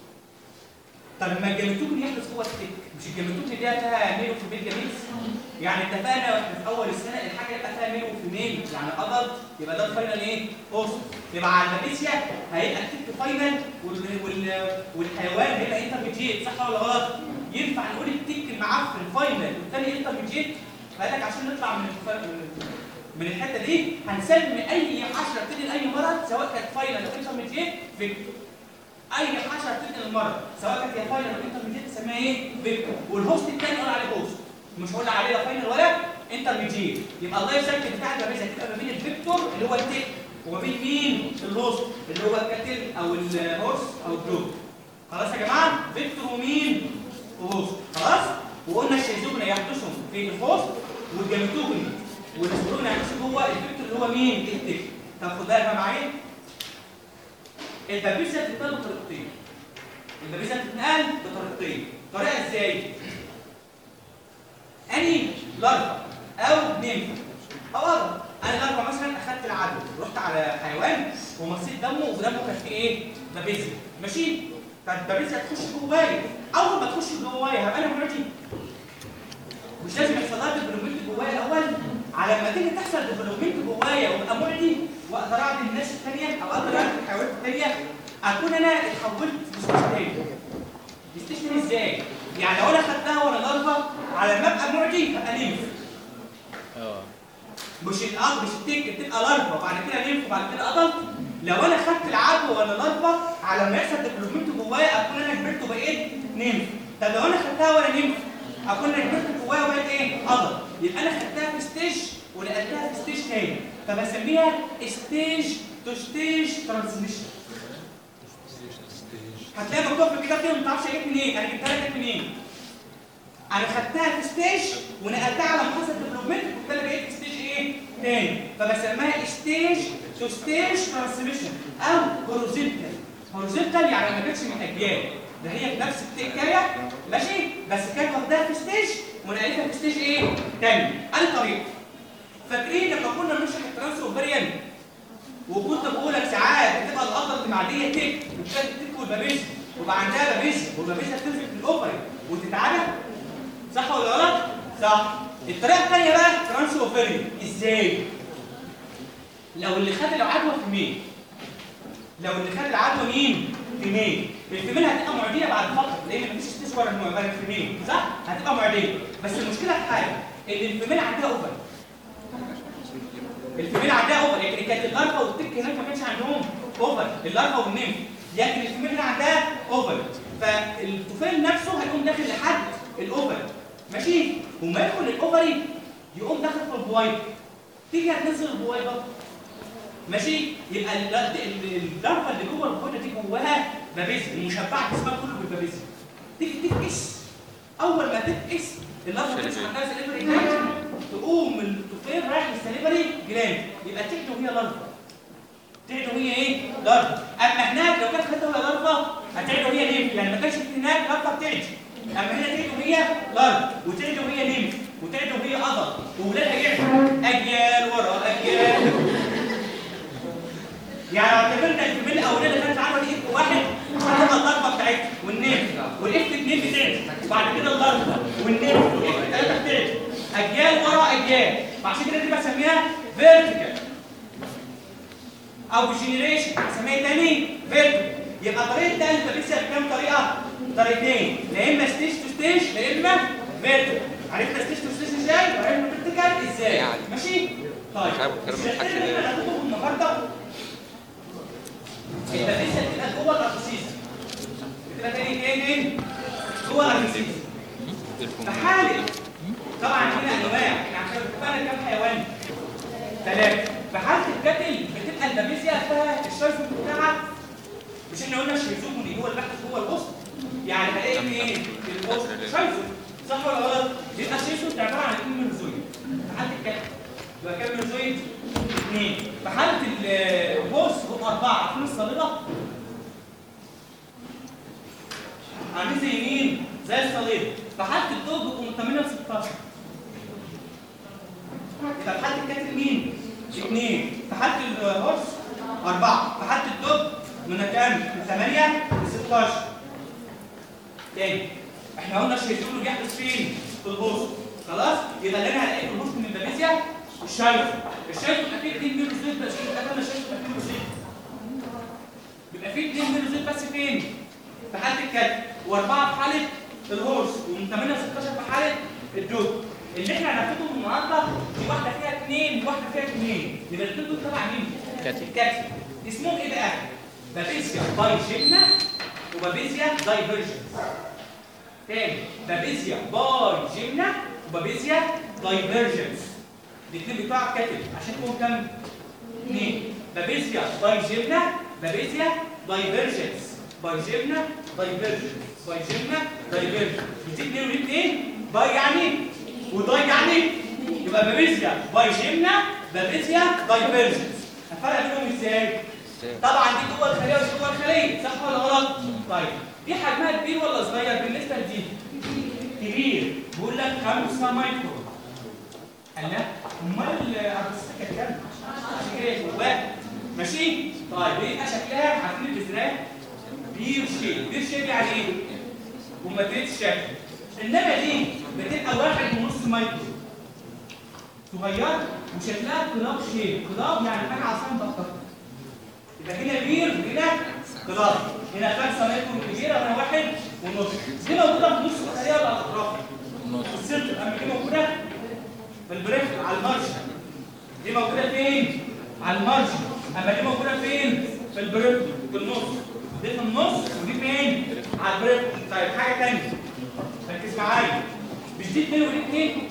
طب لما الجاميتوجوني يحدث جوه التك مش الجاميتوجوني دي فيها ميل وفي ميل جميل يعني اتفقنا واحنا في اول السنه الحاجه يبقى فيها ميل وفي ميل يعني ادلت يبقى ده الفاينل ايه؟ بوست يبقى على البابيسيا هيبقى التك فاينل وال... وال... والحيوان هيبقى انترميديت صح ولا غلط؟ ينفع نقول التك المعفن فاينل والثاني انترميديت فقال لك عشان نطلع من الف... من- من الحته دي هنسمي اي حشره بتنقل اي مرض سواء كانت فاينل او انترميديت فيكتور اي حشره بتنقل المرض سواء كانت هي فاينل او انترميديت نسميها ايه؟ فيكتور والهوست الثاني نقول عليه هوست مش هقول عليه لا فاينل ولا انترميديت يبقى اللايف سايكل بتاع الجاميزه هتبقى ما بين الفيكتور اللي هو التك وما بين مين؟ الهوست اللي هو الكاتل او الهورس او الدوج خلاص يا جماعه فيكتور ومين؟ وهوست خلاص؟ وقلنا الشيزوجنا يحدثهم في الهوست والجاميتوجني والسبرون يحدثوا جوه الفيكتور اللي هو مين؟ التك طب خد بالك بقى معايا البابيزا بتتنقل بطريقتين البابيزا بتتنقل بطريقتين طريقه ازاي؟ اني لارفا او نيمفا او أرض. انا لارفا مثلا اخدت العدو رحت على حيوان ومصيت دمه ودمه كان فيه ايه؟ بابيزيا ماشي؟ فالبابيزيا تخش جوايا اول ما تخش جوايا هبقى انا مراتي مش لازم يحصل لها ديفلوبمنت جوايا الاول على ما تيجي تحصل ديفلوبمنت جوايا وابقى معدي واقدر اعدي الناس الثانيه او اقدر اعدي الحيوانات الثانيه اكون انا اتحولت لستيشن ستيشن ازاي؟ يعني لو انا خدتها وانا لارفا على ما ابقى معدي ابقى نيمف اه مش الأرض مش التك بتبقى لارفا وبعد كده نيمف وبعد كده ادلت لو انا خدت العدوى وانا لارفا على ما يحصل ديفلوبمنت جوايا اكون انا كبرت وبقيت نيمف طب لو انا خدتها وانا نيمف اكون انا كبرت جوايا وبقيت ايه؟ ادلت يبقى انا خدتها في ستيج ونقلتها في ستيج تاني فبسميها ستيج تو ستيج ترانسميشن هتلاقي مكتوب في الكتاب كده ما تعرفش جت منين انا جبتها لك جت منين انا خدتها في ستيج ونقلتها على ما حصل ديفلوبمنت كنت انا بقيت في ستيج ايه تاني فبسميها ستيج تو ستيج ترانسميشن او هوريزونتال هوريزونتال يعني ما جاتش من اجيال ده هي في نفس التكايه ماشي بس كانت واخداها في ستيج ونقلتها في ستيج ايه تاني ادي طريقه فاكرين لما كنا بنشرح الترانس اوفريان وكنت بقول لك ساعات بتبقى القطه المعديه تك وكانت تك والبابيز وبقى عندها بابيز والبابيز هتنزل في الاوفري وتتعالج صح ولا غلط؟ صح الطريقه الثانيه بقى ترانس اوفري ازاي؟ لو اللي خد العدوى في مين؟ لو اللي خد العدوى مين؟ في مين؟ الفيميل هتبقى معديه بعد فتره لان مفيش استشوار انه يبقى في مين صح؟ هتبقى معديه بس المشكله في حاجه ان الفيميل عندها اوفري الفيميل عندها اوفر لكن كانت اللارفا والتك هناك ما كانش عندهم اوفر اللارفا والنيمف لكن الفيميل هنا عندها اوفر فالطفيل نفسه هيقوم داخل لحد الاوفر ماشي وما يدخل الاوفري يقوم داخل في البويضه تيجي هتنزل البويضه ماشي يبقى ال- ال- اللارفا اللي جوه البويضه دي جواها بابيزم المشبعه جسمها كله بالبابيزم تيجي تفقس اول ما تفقس اللارفا ما كانش عندها سليفري جلاند تقوم الطفيل رايح للسليفري جلاند يبقى تحته وهي لارفا تحته وهي ايه؟ لارفا اما هناك لو كانت خدتها وهي لارفا هتعده وهي نيمف يعني ما كانش في هناك لارفا بتعدي اما هنا تعده وهي لارفا وتعده وهي نيمف وتعده وهي قضر وولادها يعدوا اجيال ورا اجيال يعني لو اعتبرنا الفيميل الاولانيه اللي كانت عامله اف واحد هتبقى الضربه بتاعتها والنيف والاف اثنين بتاعتها وبعد كده الضربه والنيف والاف ثلاثه بتاعتها اجيال ورا اجيال فعشان كده دي بسميها فيرتيكال او جنريشن بسميها تاني فيرتيكال يبقى طريقه ده انت بتكسب بكام طريقه؟ طريقتين يا اما ستيج تو ستيج يا اما فيرتيكال عرفنا ستيج تو ستيج ازاي وعرفنا فيرتيكال ازاي يعني. ماشي طيب مش عارف الكلام الشكل الحكي اللي ده. احنا هناخده النهارده يبقى لسه بتبقى جوه الارتسيس بتبقى تاني تاني جوه الارتسيس في حالة طبعا هنا انواع احنا عشان اتفقنا كام حيوان ثلاثة في حالة الكتل بتبقى البابيزيا فيها الشايفون بتاعها مش احنا قلنا الشيزوفون اللي هو البحث جوه الوسط يعني هلاقي في ايه؟ في الوسط شايفون صح ولا غلط؟ يبقى الشيزوفون عبارة عن اثنين ميرزويد في حالة الكتل يبقى كام ميرزويد؟ اثنين في حالة البوس هم أربعة عارفين الصليبة؟ عاملين زي مين؟ زي الصليب فحالة الدوب بيبقوا مطمنة ب 16 يبقى في حالة الكاتل مين؟ اثنين في حالة الهورس أربعة في حالة الدوب من كام؟ من 8 ل 16 تاني احنا قلنا الشيزون اللي بيحدث فين؟ في البوس خلاص؟ يبقى اللي انا هلاقيه في البوس من اندونيسيا الشايف الشايف اكيد دي ميرو زيت بس مش انا شايف ميرو زيت بيبقى في اثنين ميرو زيت بس فين؟ في حاله الكلب واربعه في حاله الهورس ومن 8 ل 16 في حاله الدود اللي احنا هناخدهم النهارده دي واحده فيها اثنين وواحده فيها اثنين يبقى الاثنين دول تبع مين؟ كاتل. الكاتل اسمهم ايه بقى؟ بابيزيا باي جيمنا وبابيزيا دايفرجنس تاني بابيزيا باي جيمنا وبابيزيا دايفرجنس الاثنين بتوع الكاتل عشان تكون كام؟ اثنين بابيزيا باي جيمنا بابيزيا دايفرجنس باي جيمنا دايفرجنس باي جيمنا دايفرجنس دي اثنين ودي اثنين باي يعني وداي يعني يبقى بابيزيا باي جيمنا بابيزيا دايفرجنس هنفرق بينهم ازاي؟ طبعا دي جوه الخليه ودي جوه الخليه صح ولا غلط؟ طيب دي حجمها كبير ولا صغير بالنسبه لدي؟ كبير بيقول لك 5 مايكرو قال لا امال ارسطو كانت كام؟ عشان كده جواه ماشي؟ طيب ايه بقى شكلها؟ عارفين الازرار؟ بير شيب بير شيب يعني ايه؟ ومدريد الشكل انما دي بتبقى واحد ونص مايكرو صغير وشكلها كلاب شيب كلاب يعني حاجه عصام مبططه يبقى هنا بير هنا كلاب هنا خمسة متر كبيرة وهنا واحد ونص دي موجودة في نص الخلية ولا على الأطراف؟ في السنتر أما دي موجودة في البريف على المارجن دي موجودة فين؟ على المارجن أما دي موجودة فين؟ في البريف في النص دي في النص ودي فين؟ على البريف طيب حاجة تانية ركز معايا مش دي اتنين ودي اتنين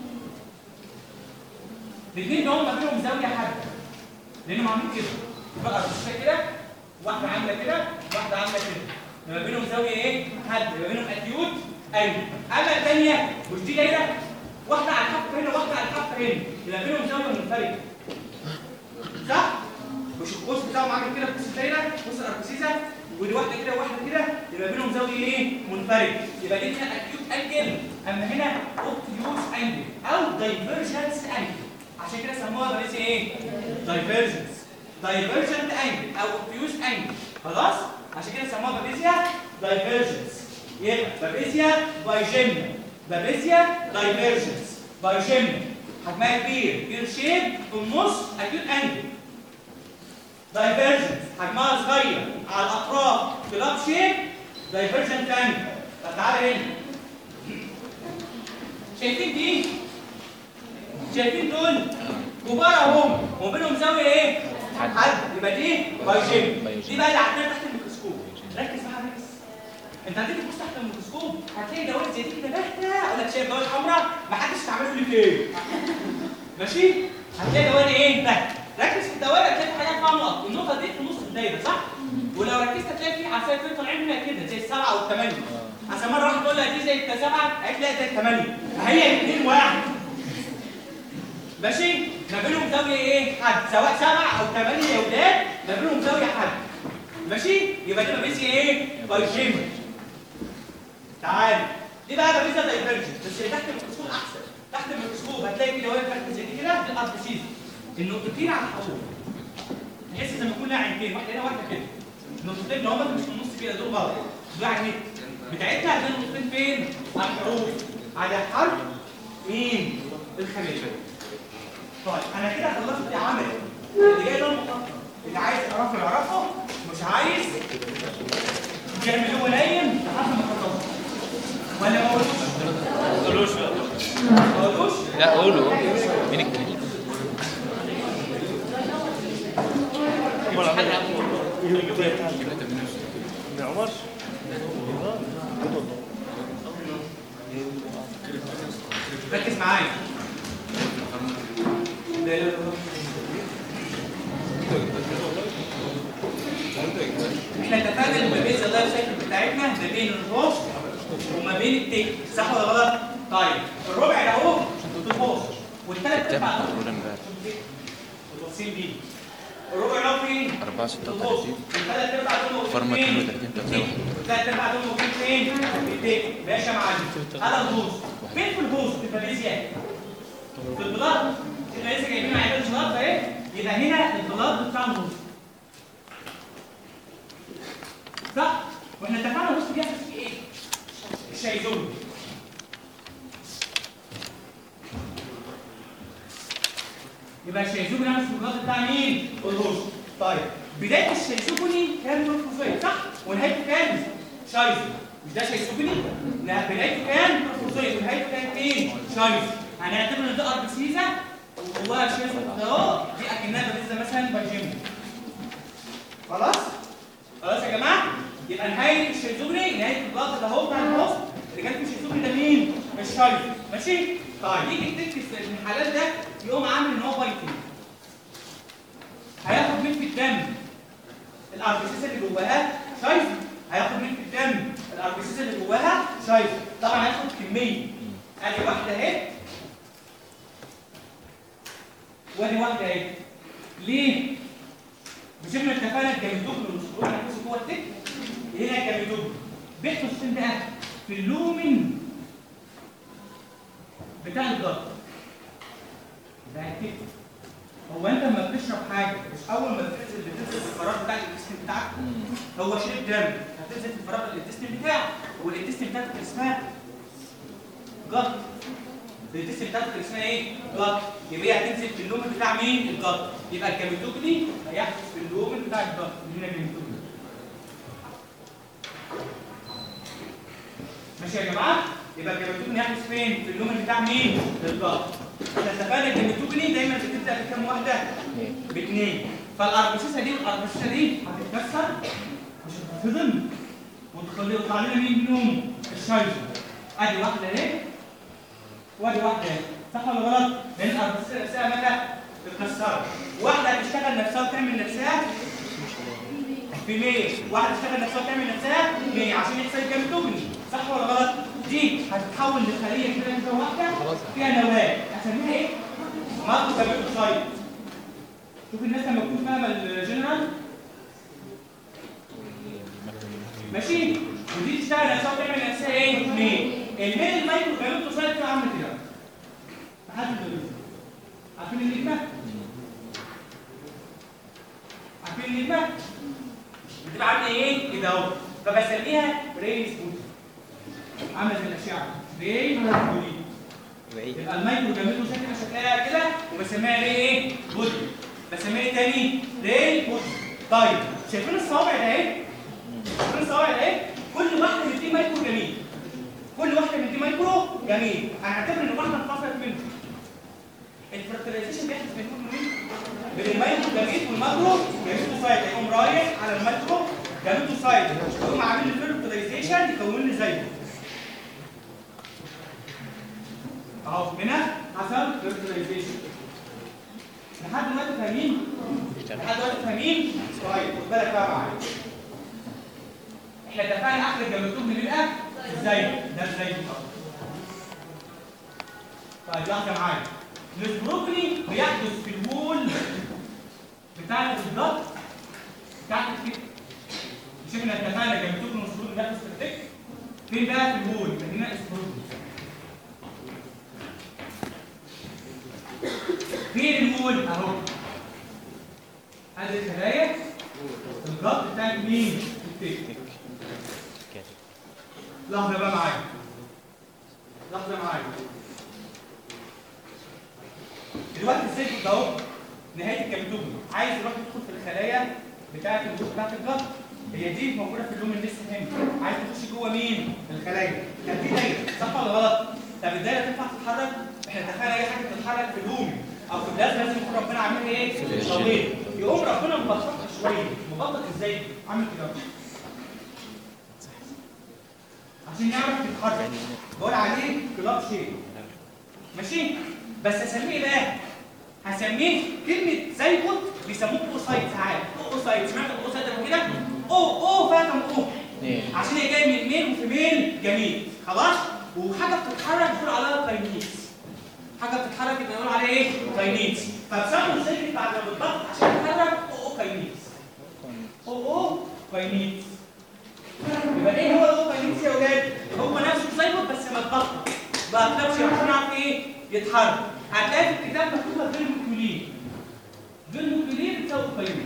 الاثنين دول ما بينهم زاويه حاده لانهم عاملين كده بقى مش كده واحده عامله كده واحده عامله كده ما بينهم زاويه ايه حاده ما بينهم اكيوت ايوه اما الثانيه مش دي دايره واحده على الحافه هنا واحده على الحافه هنا يبقى بينهم زاويه منفرده صح مش القوس بتاعهم عامل كده قوس الدايره قوس الاركسيزه ودي واحده كده وواحده كده يبقى بينهم زاويه ايه منفرده يبقى دي هنا اكيوت انجل اما هنا اوبتيوس انجل او دايفرجنس انجل عشان كده سموها باريس ايه دايفرجنس دايفرجنت انجل او اوبتيوس انجل خلاص عشان كده سموها بابيزيا دايفرجنس يبقى بابيزيا بايجيمنا بابيزيا دايفرجنس بايجيمنا حجمها كبير بير شيب في النص اكيوت انجل دايفرجنس حجمها صغير على الاطراف كلاب شيب دايفرجنت انجل طب تعالى هنا شايفين دي شايفين دول كبار اهم وبينهم زاويه ايه حد يبقى دي بايجيم دي بقى اللي عندنا تحت الميكروسكوب ركز معايا ركز انت هتيجي تبص تحت الميكروسكوب هتلاقي دوائر زي دي كده باهته اقول لك شايف دوائر حمراء ما حدش استعمله لي فين ماشي هتلاقي دوائر ايه باهته ركز في الدوائر هتلاقي في حاجات فيها نقط النقطه دي في نص الدايره صح ولو ركزت هتلاقي في عصايه كده طالعين منها كده زي السبعه والثمانيه عشان مره واحده تقول لك دي زي السبعه هتلاقي زي الثمانيه هي الاثنين واحد ماشي ما بينهم زاويه ايه حد سواء سبع او ثمانيه يا ولاد ما بينهم زاويه حد ماشي يبقى دي مابيزيا ايه بايجيم تعال دي بقى مابيزيا دايفرجن بس اللي تحت الميكروسكوب احسن تحت الميكروسكوب هتلاقي كده واقف تحت زي دي كده دي الاربسيز النقطتين على الحروف تحس زي ما يكون لها عينتين واحده هنا واحده كده النقطتين اللي هم مش في النص كده دول غلط دول على النت بتاعتنا هتلاقي النقطتين فين على الحروف على حرف مين الخليه طيب انا كده خلصت عمل اللي جاي ده المخطط اللي عايز يعرفه يعرفه مش عايز يعمل هو نايم لحد ما ما قولوش لا قولوا مين الجديد؟ عمر ركز معايا لا لا لا. احنا اتفقنا ان ما بين اللايف سايكل بتاعتنا ما بين الهوست وما بين التيك صح ولا غلط؟ طيب الربع ده اهو الهوست والثلاث ارباع تم دول أول امبارح متوصلين بيه الربع ده فين؟ 4 36 الثلاث ارباع دول موجودين فارما فين؟ 32 تساوي الثلاث ارباع دول موجودين فين؟ في التيك ماشي يا معلم هذا الهوست فين في الهوست؟ في الفابريزيا في البلاد احنا لسه جايبين معايا البلاد اهي يبقى هنا البلاد بتاع الهوست صح؟ واحنا اتفقنا الهوست بيحصل فيه ايه؟ الشيزون يبقى الشيزون يعني في البلاد بتاع مين؟ الهوست طيب بدايه الشيزوبوني كان بروفوزويد صح؟ ونهايته كان شايزو مش ده شيزوبوني؟ لا بدايته كان بروفوزويد ونهايته كان فين؟ شايزو هنعتبر ان ده اربسيزا وجواها شايزو اهو دي اكنها باريزا مثلا باجيم خلاص؟ خلاص يا جماعه؟ يبقى نهايه الشيزوبوني نهايه البلاط اللي اهو بتاع الهوست اللي كان في الشيزوبوني ده مين؟ الشايزو ماشي؟ طيب يجي التكس في الحالات ده يقوم عامل ان هو بايتنج هياخد مين في الدم الاربسيس اللي جواها شايف هياخد مين في الدم الاربسيس اللي جواها شايف طبعا هياخد كميه ادي واحده اهي وادي واحده اهي ليه مش احنا اتفقنا الجامدوج والمسطول هنحطه جوه التك هنا الجامدوج بيحدث فين بقى في اللومن بتاع الضغط ده التك هو انت لما بتشرب حاجه مش اول ما بتنزل بتنزل في الفراغ بتاع الانتستين بتاعك هو شرب دم هتنزل في الفراغ الانتستين بتاعك والانتستين بتاعتك اسمها جت الانتستين بتاعتك اسمها ايه؟ جت يبقى هي هتنزل في اللومن بتاع مين؟ الجت يبقى الكاميتوكلي هيحدث في اللومن بتاع الجت اللي هنا الكاميتوكلي ماشي يا جماعه؟ يبقى الكاميتوكلي هيحدث فين؟ في اللومن بتاع مين؟ الجت احنا اتفقنا الكاميتوكلي دايما بتبدا بكام واحده؟ باثنين فالاربسيسه دي والاربسيسه دي هتتكسر مش هتتهضم وتخلي يطلع لنا مين منهم الشايزو ادي واحده اهي وادي واحده اهي صح ولا غلط؟ لان الاربسيسه نفسها مالها تتكسر واحده هتشتغل نفسها وتعمل نفسها في 100 واحده تشتغل نفسها وتعمل نفسها 100 عشان يحصل الكاميتوجني صح ولا غلط؟ دي هتتحول لخليه كده كده واحده فيها نواه هسميها ايه؟ مالتي كاميتوسايت شوف الناس لما تكون فاهمه الجنرال ماشي ودي تشتغل نفسها وتعمل نفسها ايه؟ مين؟ الميل المايكرو كاميتوسايت كده عامله كده محدش يدرس عارفين النجمه؟ عارفين النجمه؟ بتبقى عامله ايه؟ كده اهو فبسميها ريس بودي عامله زي الاشعه ريس بودي بعيد يبقى المايكرو جامده شكلها شكلها كده وبسميها ليه ايه؟ بودي بسميها ايه تاني؟ ليه بودي طيب شايفين الصوابع ده اهي؟ شايفين الصوابع ده اهي؟ كل واحده من دي مايكرو جميل كل واحده من دي مايكرو جميل هنعتبر ان واحده انفصلت منهم الفرتلايزيشن بيحدث بين كل مين؟ بين المايكرو جميل والماكرو جاميتوسايت هيقوم رايح على المايكرو جاميتوسايت يقوم عامل لي فيرتلايزيشن يكون لي زيه اهو هنا حصل فيرتلايزيشن لحد دلوقتي فاهمين؟ لحد دلوقتي فاهمين؟ طيب خد بالك بقى معايا احنا اتفقنا اخر الجاموتوم بيبقى ازاي؟ ده ازاي طيب لحظه معايا البروكلي بيحدث في الوول بتاع الضغط بتاعت الكتف مش احنا اتفقنا الجاموتوم المفروض بيحدث في الكتف فين بقى في الوول؟ يبقى هنا اسبروكلي فين الوول اهو هذه الخلايا الضغط بتاعت مين؟ الكتف لحظة بقى معايا لحظة معايا دلوقتي السيف ده اهو نهاية الكاميتوجن عايز يروح يدخل في الخلايا بتاعة الجزء بتاعة الجلد هي دي موجودة في اللوم لسه هنا عايز تخش جوه مين؟ الخلايا كان في دايرة صح ولا غلط؟ طب الدايره تنفع تتحرك احنا اتفقنا اي حاجه بتتحرك في لوم او في بلاد لازم يكون ربنا عاملها ايه طويل يقوم ربنا مبسطها شويه مبسط ازاي عامل كده عشان يعرف يتحرك بقول عليه كلاب شيب ماشي بس اسميه ايه بقى هسميه كلمه زيجوت بيسموه اوسايت ساعات اوسايت سمعت الاوسايت قبل كده او او فاهم او اثنين عشان هي جايه من ميل وفيميل جميل خلاص وحاجه بتتحرك بيقول عليها كاينيز حاجه بتتحرك يبقى يقول عليها ايه كاينيز فبسموا ازاي بعد ما بالضغط عشان تتحرك او او كاينيز او او كاينيز يبقى ايه هو الاو كاينيز يا ولاد هو نفسه زيبوت بس متضغط بقى نفسه عشان يعرف ايه يتحرك هتلاقي في الكتاب مكتوبه فيلموكيولين فيلموكيولين بتساوي كاينيز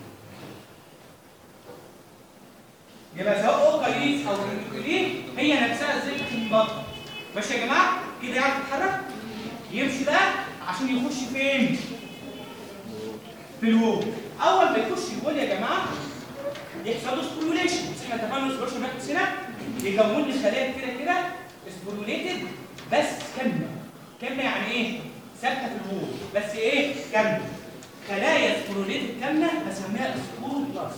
يبقى سواء اوكاليس او النيوكلين هي نفسها زي البطن ماشي يا جماعه كده يعرف يتحرك يمشي بقى عشان يخش فين في الوول اول ما يخش الوول يا جماعه يحصل له سبوليشن احنا اتفقنا سبوليشن ناخد هنا يكون لي خلايا كده كده سبوليتد بس كامله كامله يعني ايه ثابته في الوول بس ايه كامله خلايا سبوليتد كامله بسميها سبول بلاست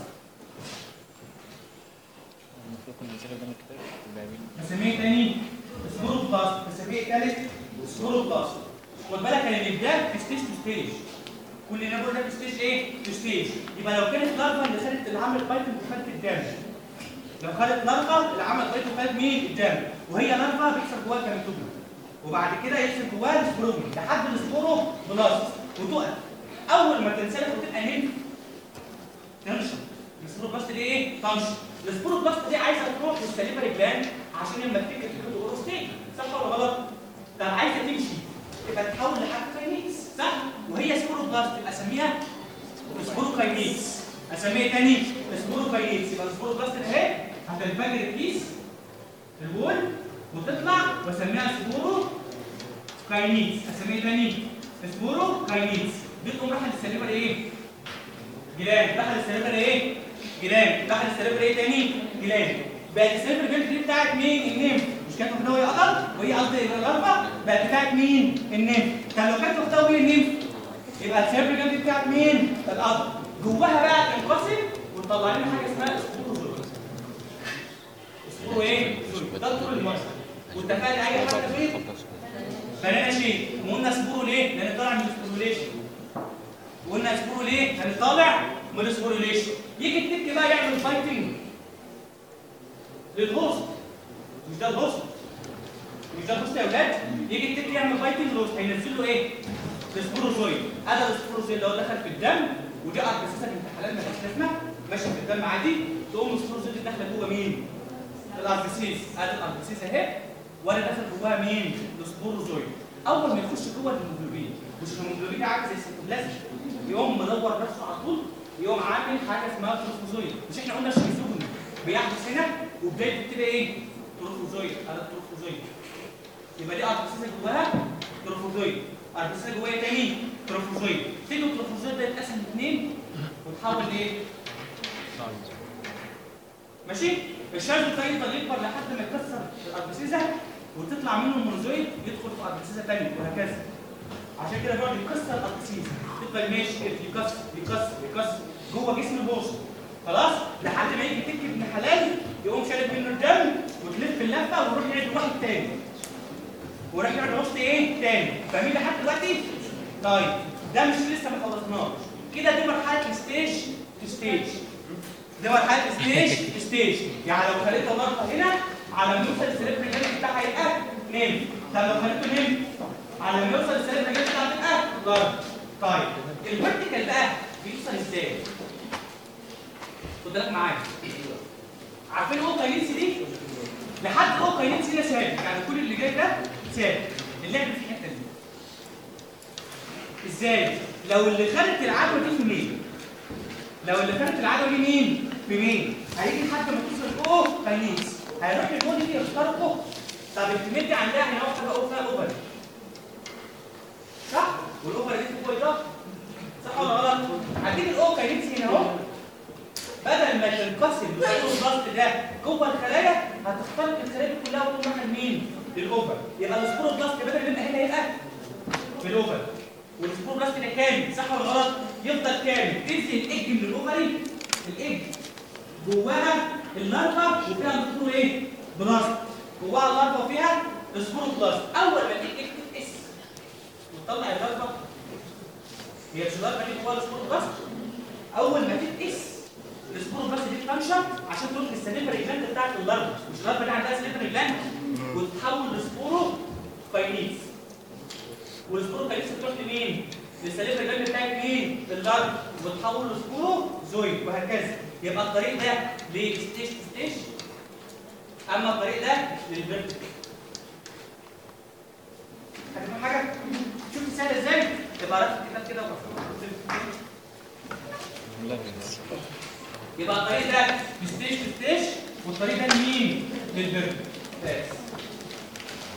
المفروض كنا ننزل قدام الكتاب الباقيين بسميه تاني سبورو بلاست بسميه تالت سبورو بلاست خد بالك انا بنبدا في ستيج تو ستيج كل نبر ده في ستيج ايه؟ في ستيج يبقى لو كانت لارفا اللي خدت اللي عملت بايت وخدت الدم لو خدت لارفا اللي عملت بايت وخدت مين؟ الدم وهي لارفا بيحصل جواها كاميتوبيا وبعد كده يحصل جواها السبرومي لحد السبورو بلاست وتقف اول ما تنسلخ وتبقى نمت تنشط السبورو بلاست دي ايه؟ تنشط السبورو بلاست دي عايزه تروح للسليفري جلاند عشان لما تفتكر تاخد اوروستين صح ولا غلط؟ طب عايزه تمشي تبقى تتحول لحاجه كاينيكس صح؟ وهي سبورو بلاست يبقى اسميها سبورو كاينيكس اسميها تاني سبورو كاينيكس يبقى السبورو بلاست ده اهي هتنفجر الكيس في الوول وتطلع واسميها سبورو كاينيكس اسميها تاني سبورو كاينيكس دي تقوم رايحه للسليفري ايه؟ جلان دخل السليفر ايه؟ جلان دخل السليفر ايه تاني؟ جلان بقت السليفر جلان دي بتاعت مين؟ النمف مش كانت واخدها وهي قطر وهي قصدي الغرفه بقت بتاعت مين؟ النمف طب لو كانت واخدها وهي النمف يبقى السليفر جلان دي بتاعت مين؟ القطر جواها بقى تنقسم وتطلع لنا حاجه اسمها سبورو سبورو ايه؟ ده طول المصدر واتفقنا اي حاجه فيه فلنا شيء وقلنا سبورو ليه؟ لان طالع من السبوروليشن وقلنا سبورو ليه؟ لان طالع من السبوروليشن يجي التك بقى يعمل فايتنج للهوست مش ده الهوست مش ده الهوست يا ولاد يجي التك يعمل فايتنج للهوست هينزل له ايه؟ السبوروزويد هذا السبوروزويد لو دخل في الدم ودي اساسا انتحالات مالهاش لازمه ماشيه في الدم عادي تقوم السبوروزويد داخله جوه مين؟ الاربسيس ادي الاربسيس اهي وانا داخل جواها مين؟ السبوروزويد اول ما يخش جوه الهيموجلوبين مش الهيموجلوبين ده عامل زي السيتوبلازم يقوم مدور نفسه على طول يقوم عامل حاجه اسمها تروفوزويد مش احنا قلنا الشيزون بيحدث هنا وبدايه بتبقى ايه؟ تروفوزويد هذا التروفوزويد يبقى دي اربسيس جواها تروفوزويد اربسيس جواها إيه تاني تروفوزويد تيجي التروفوزويد ده يتقسم لاثنين وتحول لايه؟ ماشي الشاذ ده يفضل يكبر لحد ما يكسر الاربسيزه وتطلع منه المونوزويد يدخل في اربسيزه ثانيه وهكذا عشان كده بيقعد يكسر الاربسيزه تفضل ماشي كده يكسر يكسر يكسر جوه جسم البوص خلاص لحد ما يجي تك ابن حلال يقوم شارب منه الدم وتلف اللفه ويروح يعد واحد تاني ويروح يقعد وسط ايه تاني فاهمين لحد دلوقتي طيب ده مش لسه ما خلصناش كده دي مرحله ستيج تو ستيج دي مرحله ستيج تو ستيج يعني لو خليتها ضغطه هنا على ما يوصل السليب الجانب بتاعها يبقى نيم طب لو خليته نيم على ما يوصل السليب الجانب بتاعها تبقى ضرب طيب الفيرتيكال بقى بيوصل ازاي؟ خد بالك معايا عارفين الاو كاينيتس دي؟ لحد الاو كاينيتس هنا ثابت يعني كل اللي جاي ده ثابت اللعب في الحته دي ازاي؟ لو اللي خدت العدوى دي في مين؟ لو اللي خدت العدوى دي مين؟ في مين؟ هيجي لحد ما توصل او كاينيتس هيروح البودي دي يخترقه طب الكميه دي عندها هنا واحده بقى فيها اوفر صح؟ والاوفر دي في بيضاء صح ولا غلط؟ هتيجي الاو كاينيتس هنا اهو بدل ما تنقسم الضغط ده جوه الخلايا هتخترق الخلايا دي كلها وتقوم رايحه لمين؟ للاوفر يبقى السبوروبلاست بدل ما هنا هيبقى في الاوفر والسبوروبلاست ده كامل صح ولا غلط؟ يفضل كامل تنزل الايج من الاوفري الايج جواها اللارفا وفيها الدكتور ايه؟ بلاست جواها اللارفا وفيها السبوروبلاست اول ما الايج تتقس وتطلع اللارفا هي مش اللارفا دي جواها السبوروبلاست اول ما تتقس السبوروبلاست دي تنشط عشان تروح للسليفري جلاند بتاعت اللارفا مش اللارفا دي عندها سليفري جلاند وتتحول لسبورو كاينيز والسبورو كاينيز بتروح لمين؟ للسليفري جلاند بتاعت مين؟ اللارفا وتتحول لسبورو زويد وهكذا يبقى الطريق ده لستيج ستيج اما الطريق ده للفيرتيكال هتفهم حاجه؟ شوف سهل ازاي؟ تبقى رافع الكتاب كده ومفتوح لا بس يبقى الطريق ده ستيج ستيج والطريق ده لمين؟ للفيرتيكال بس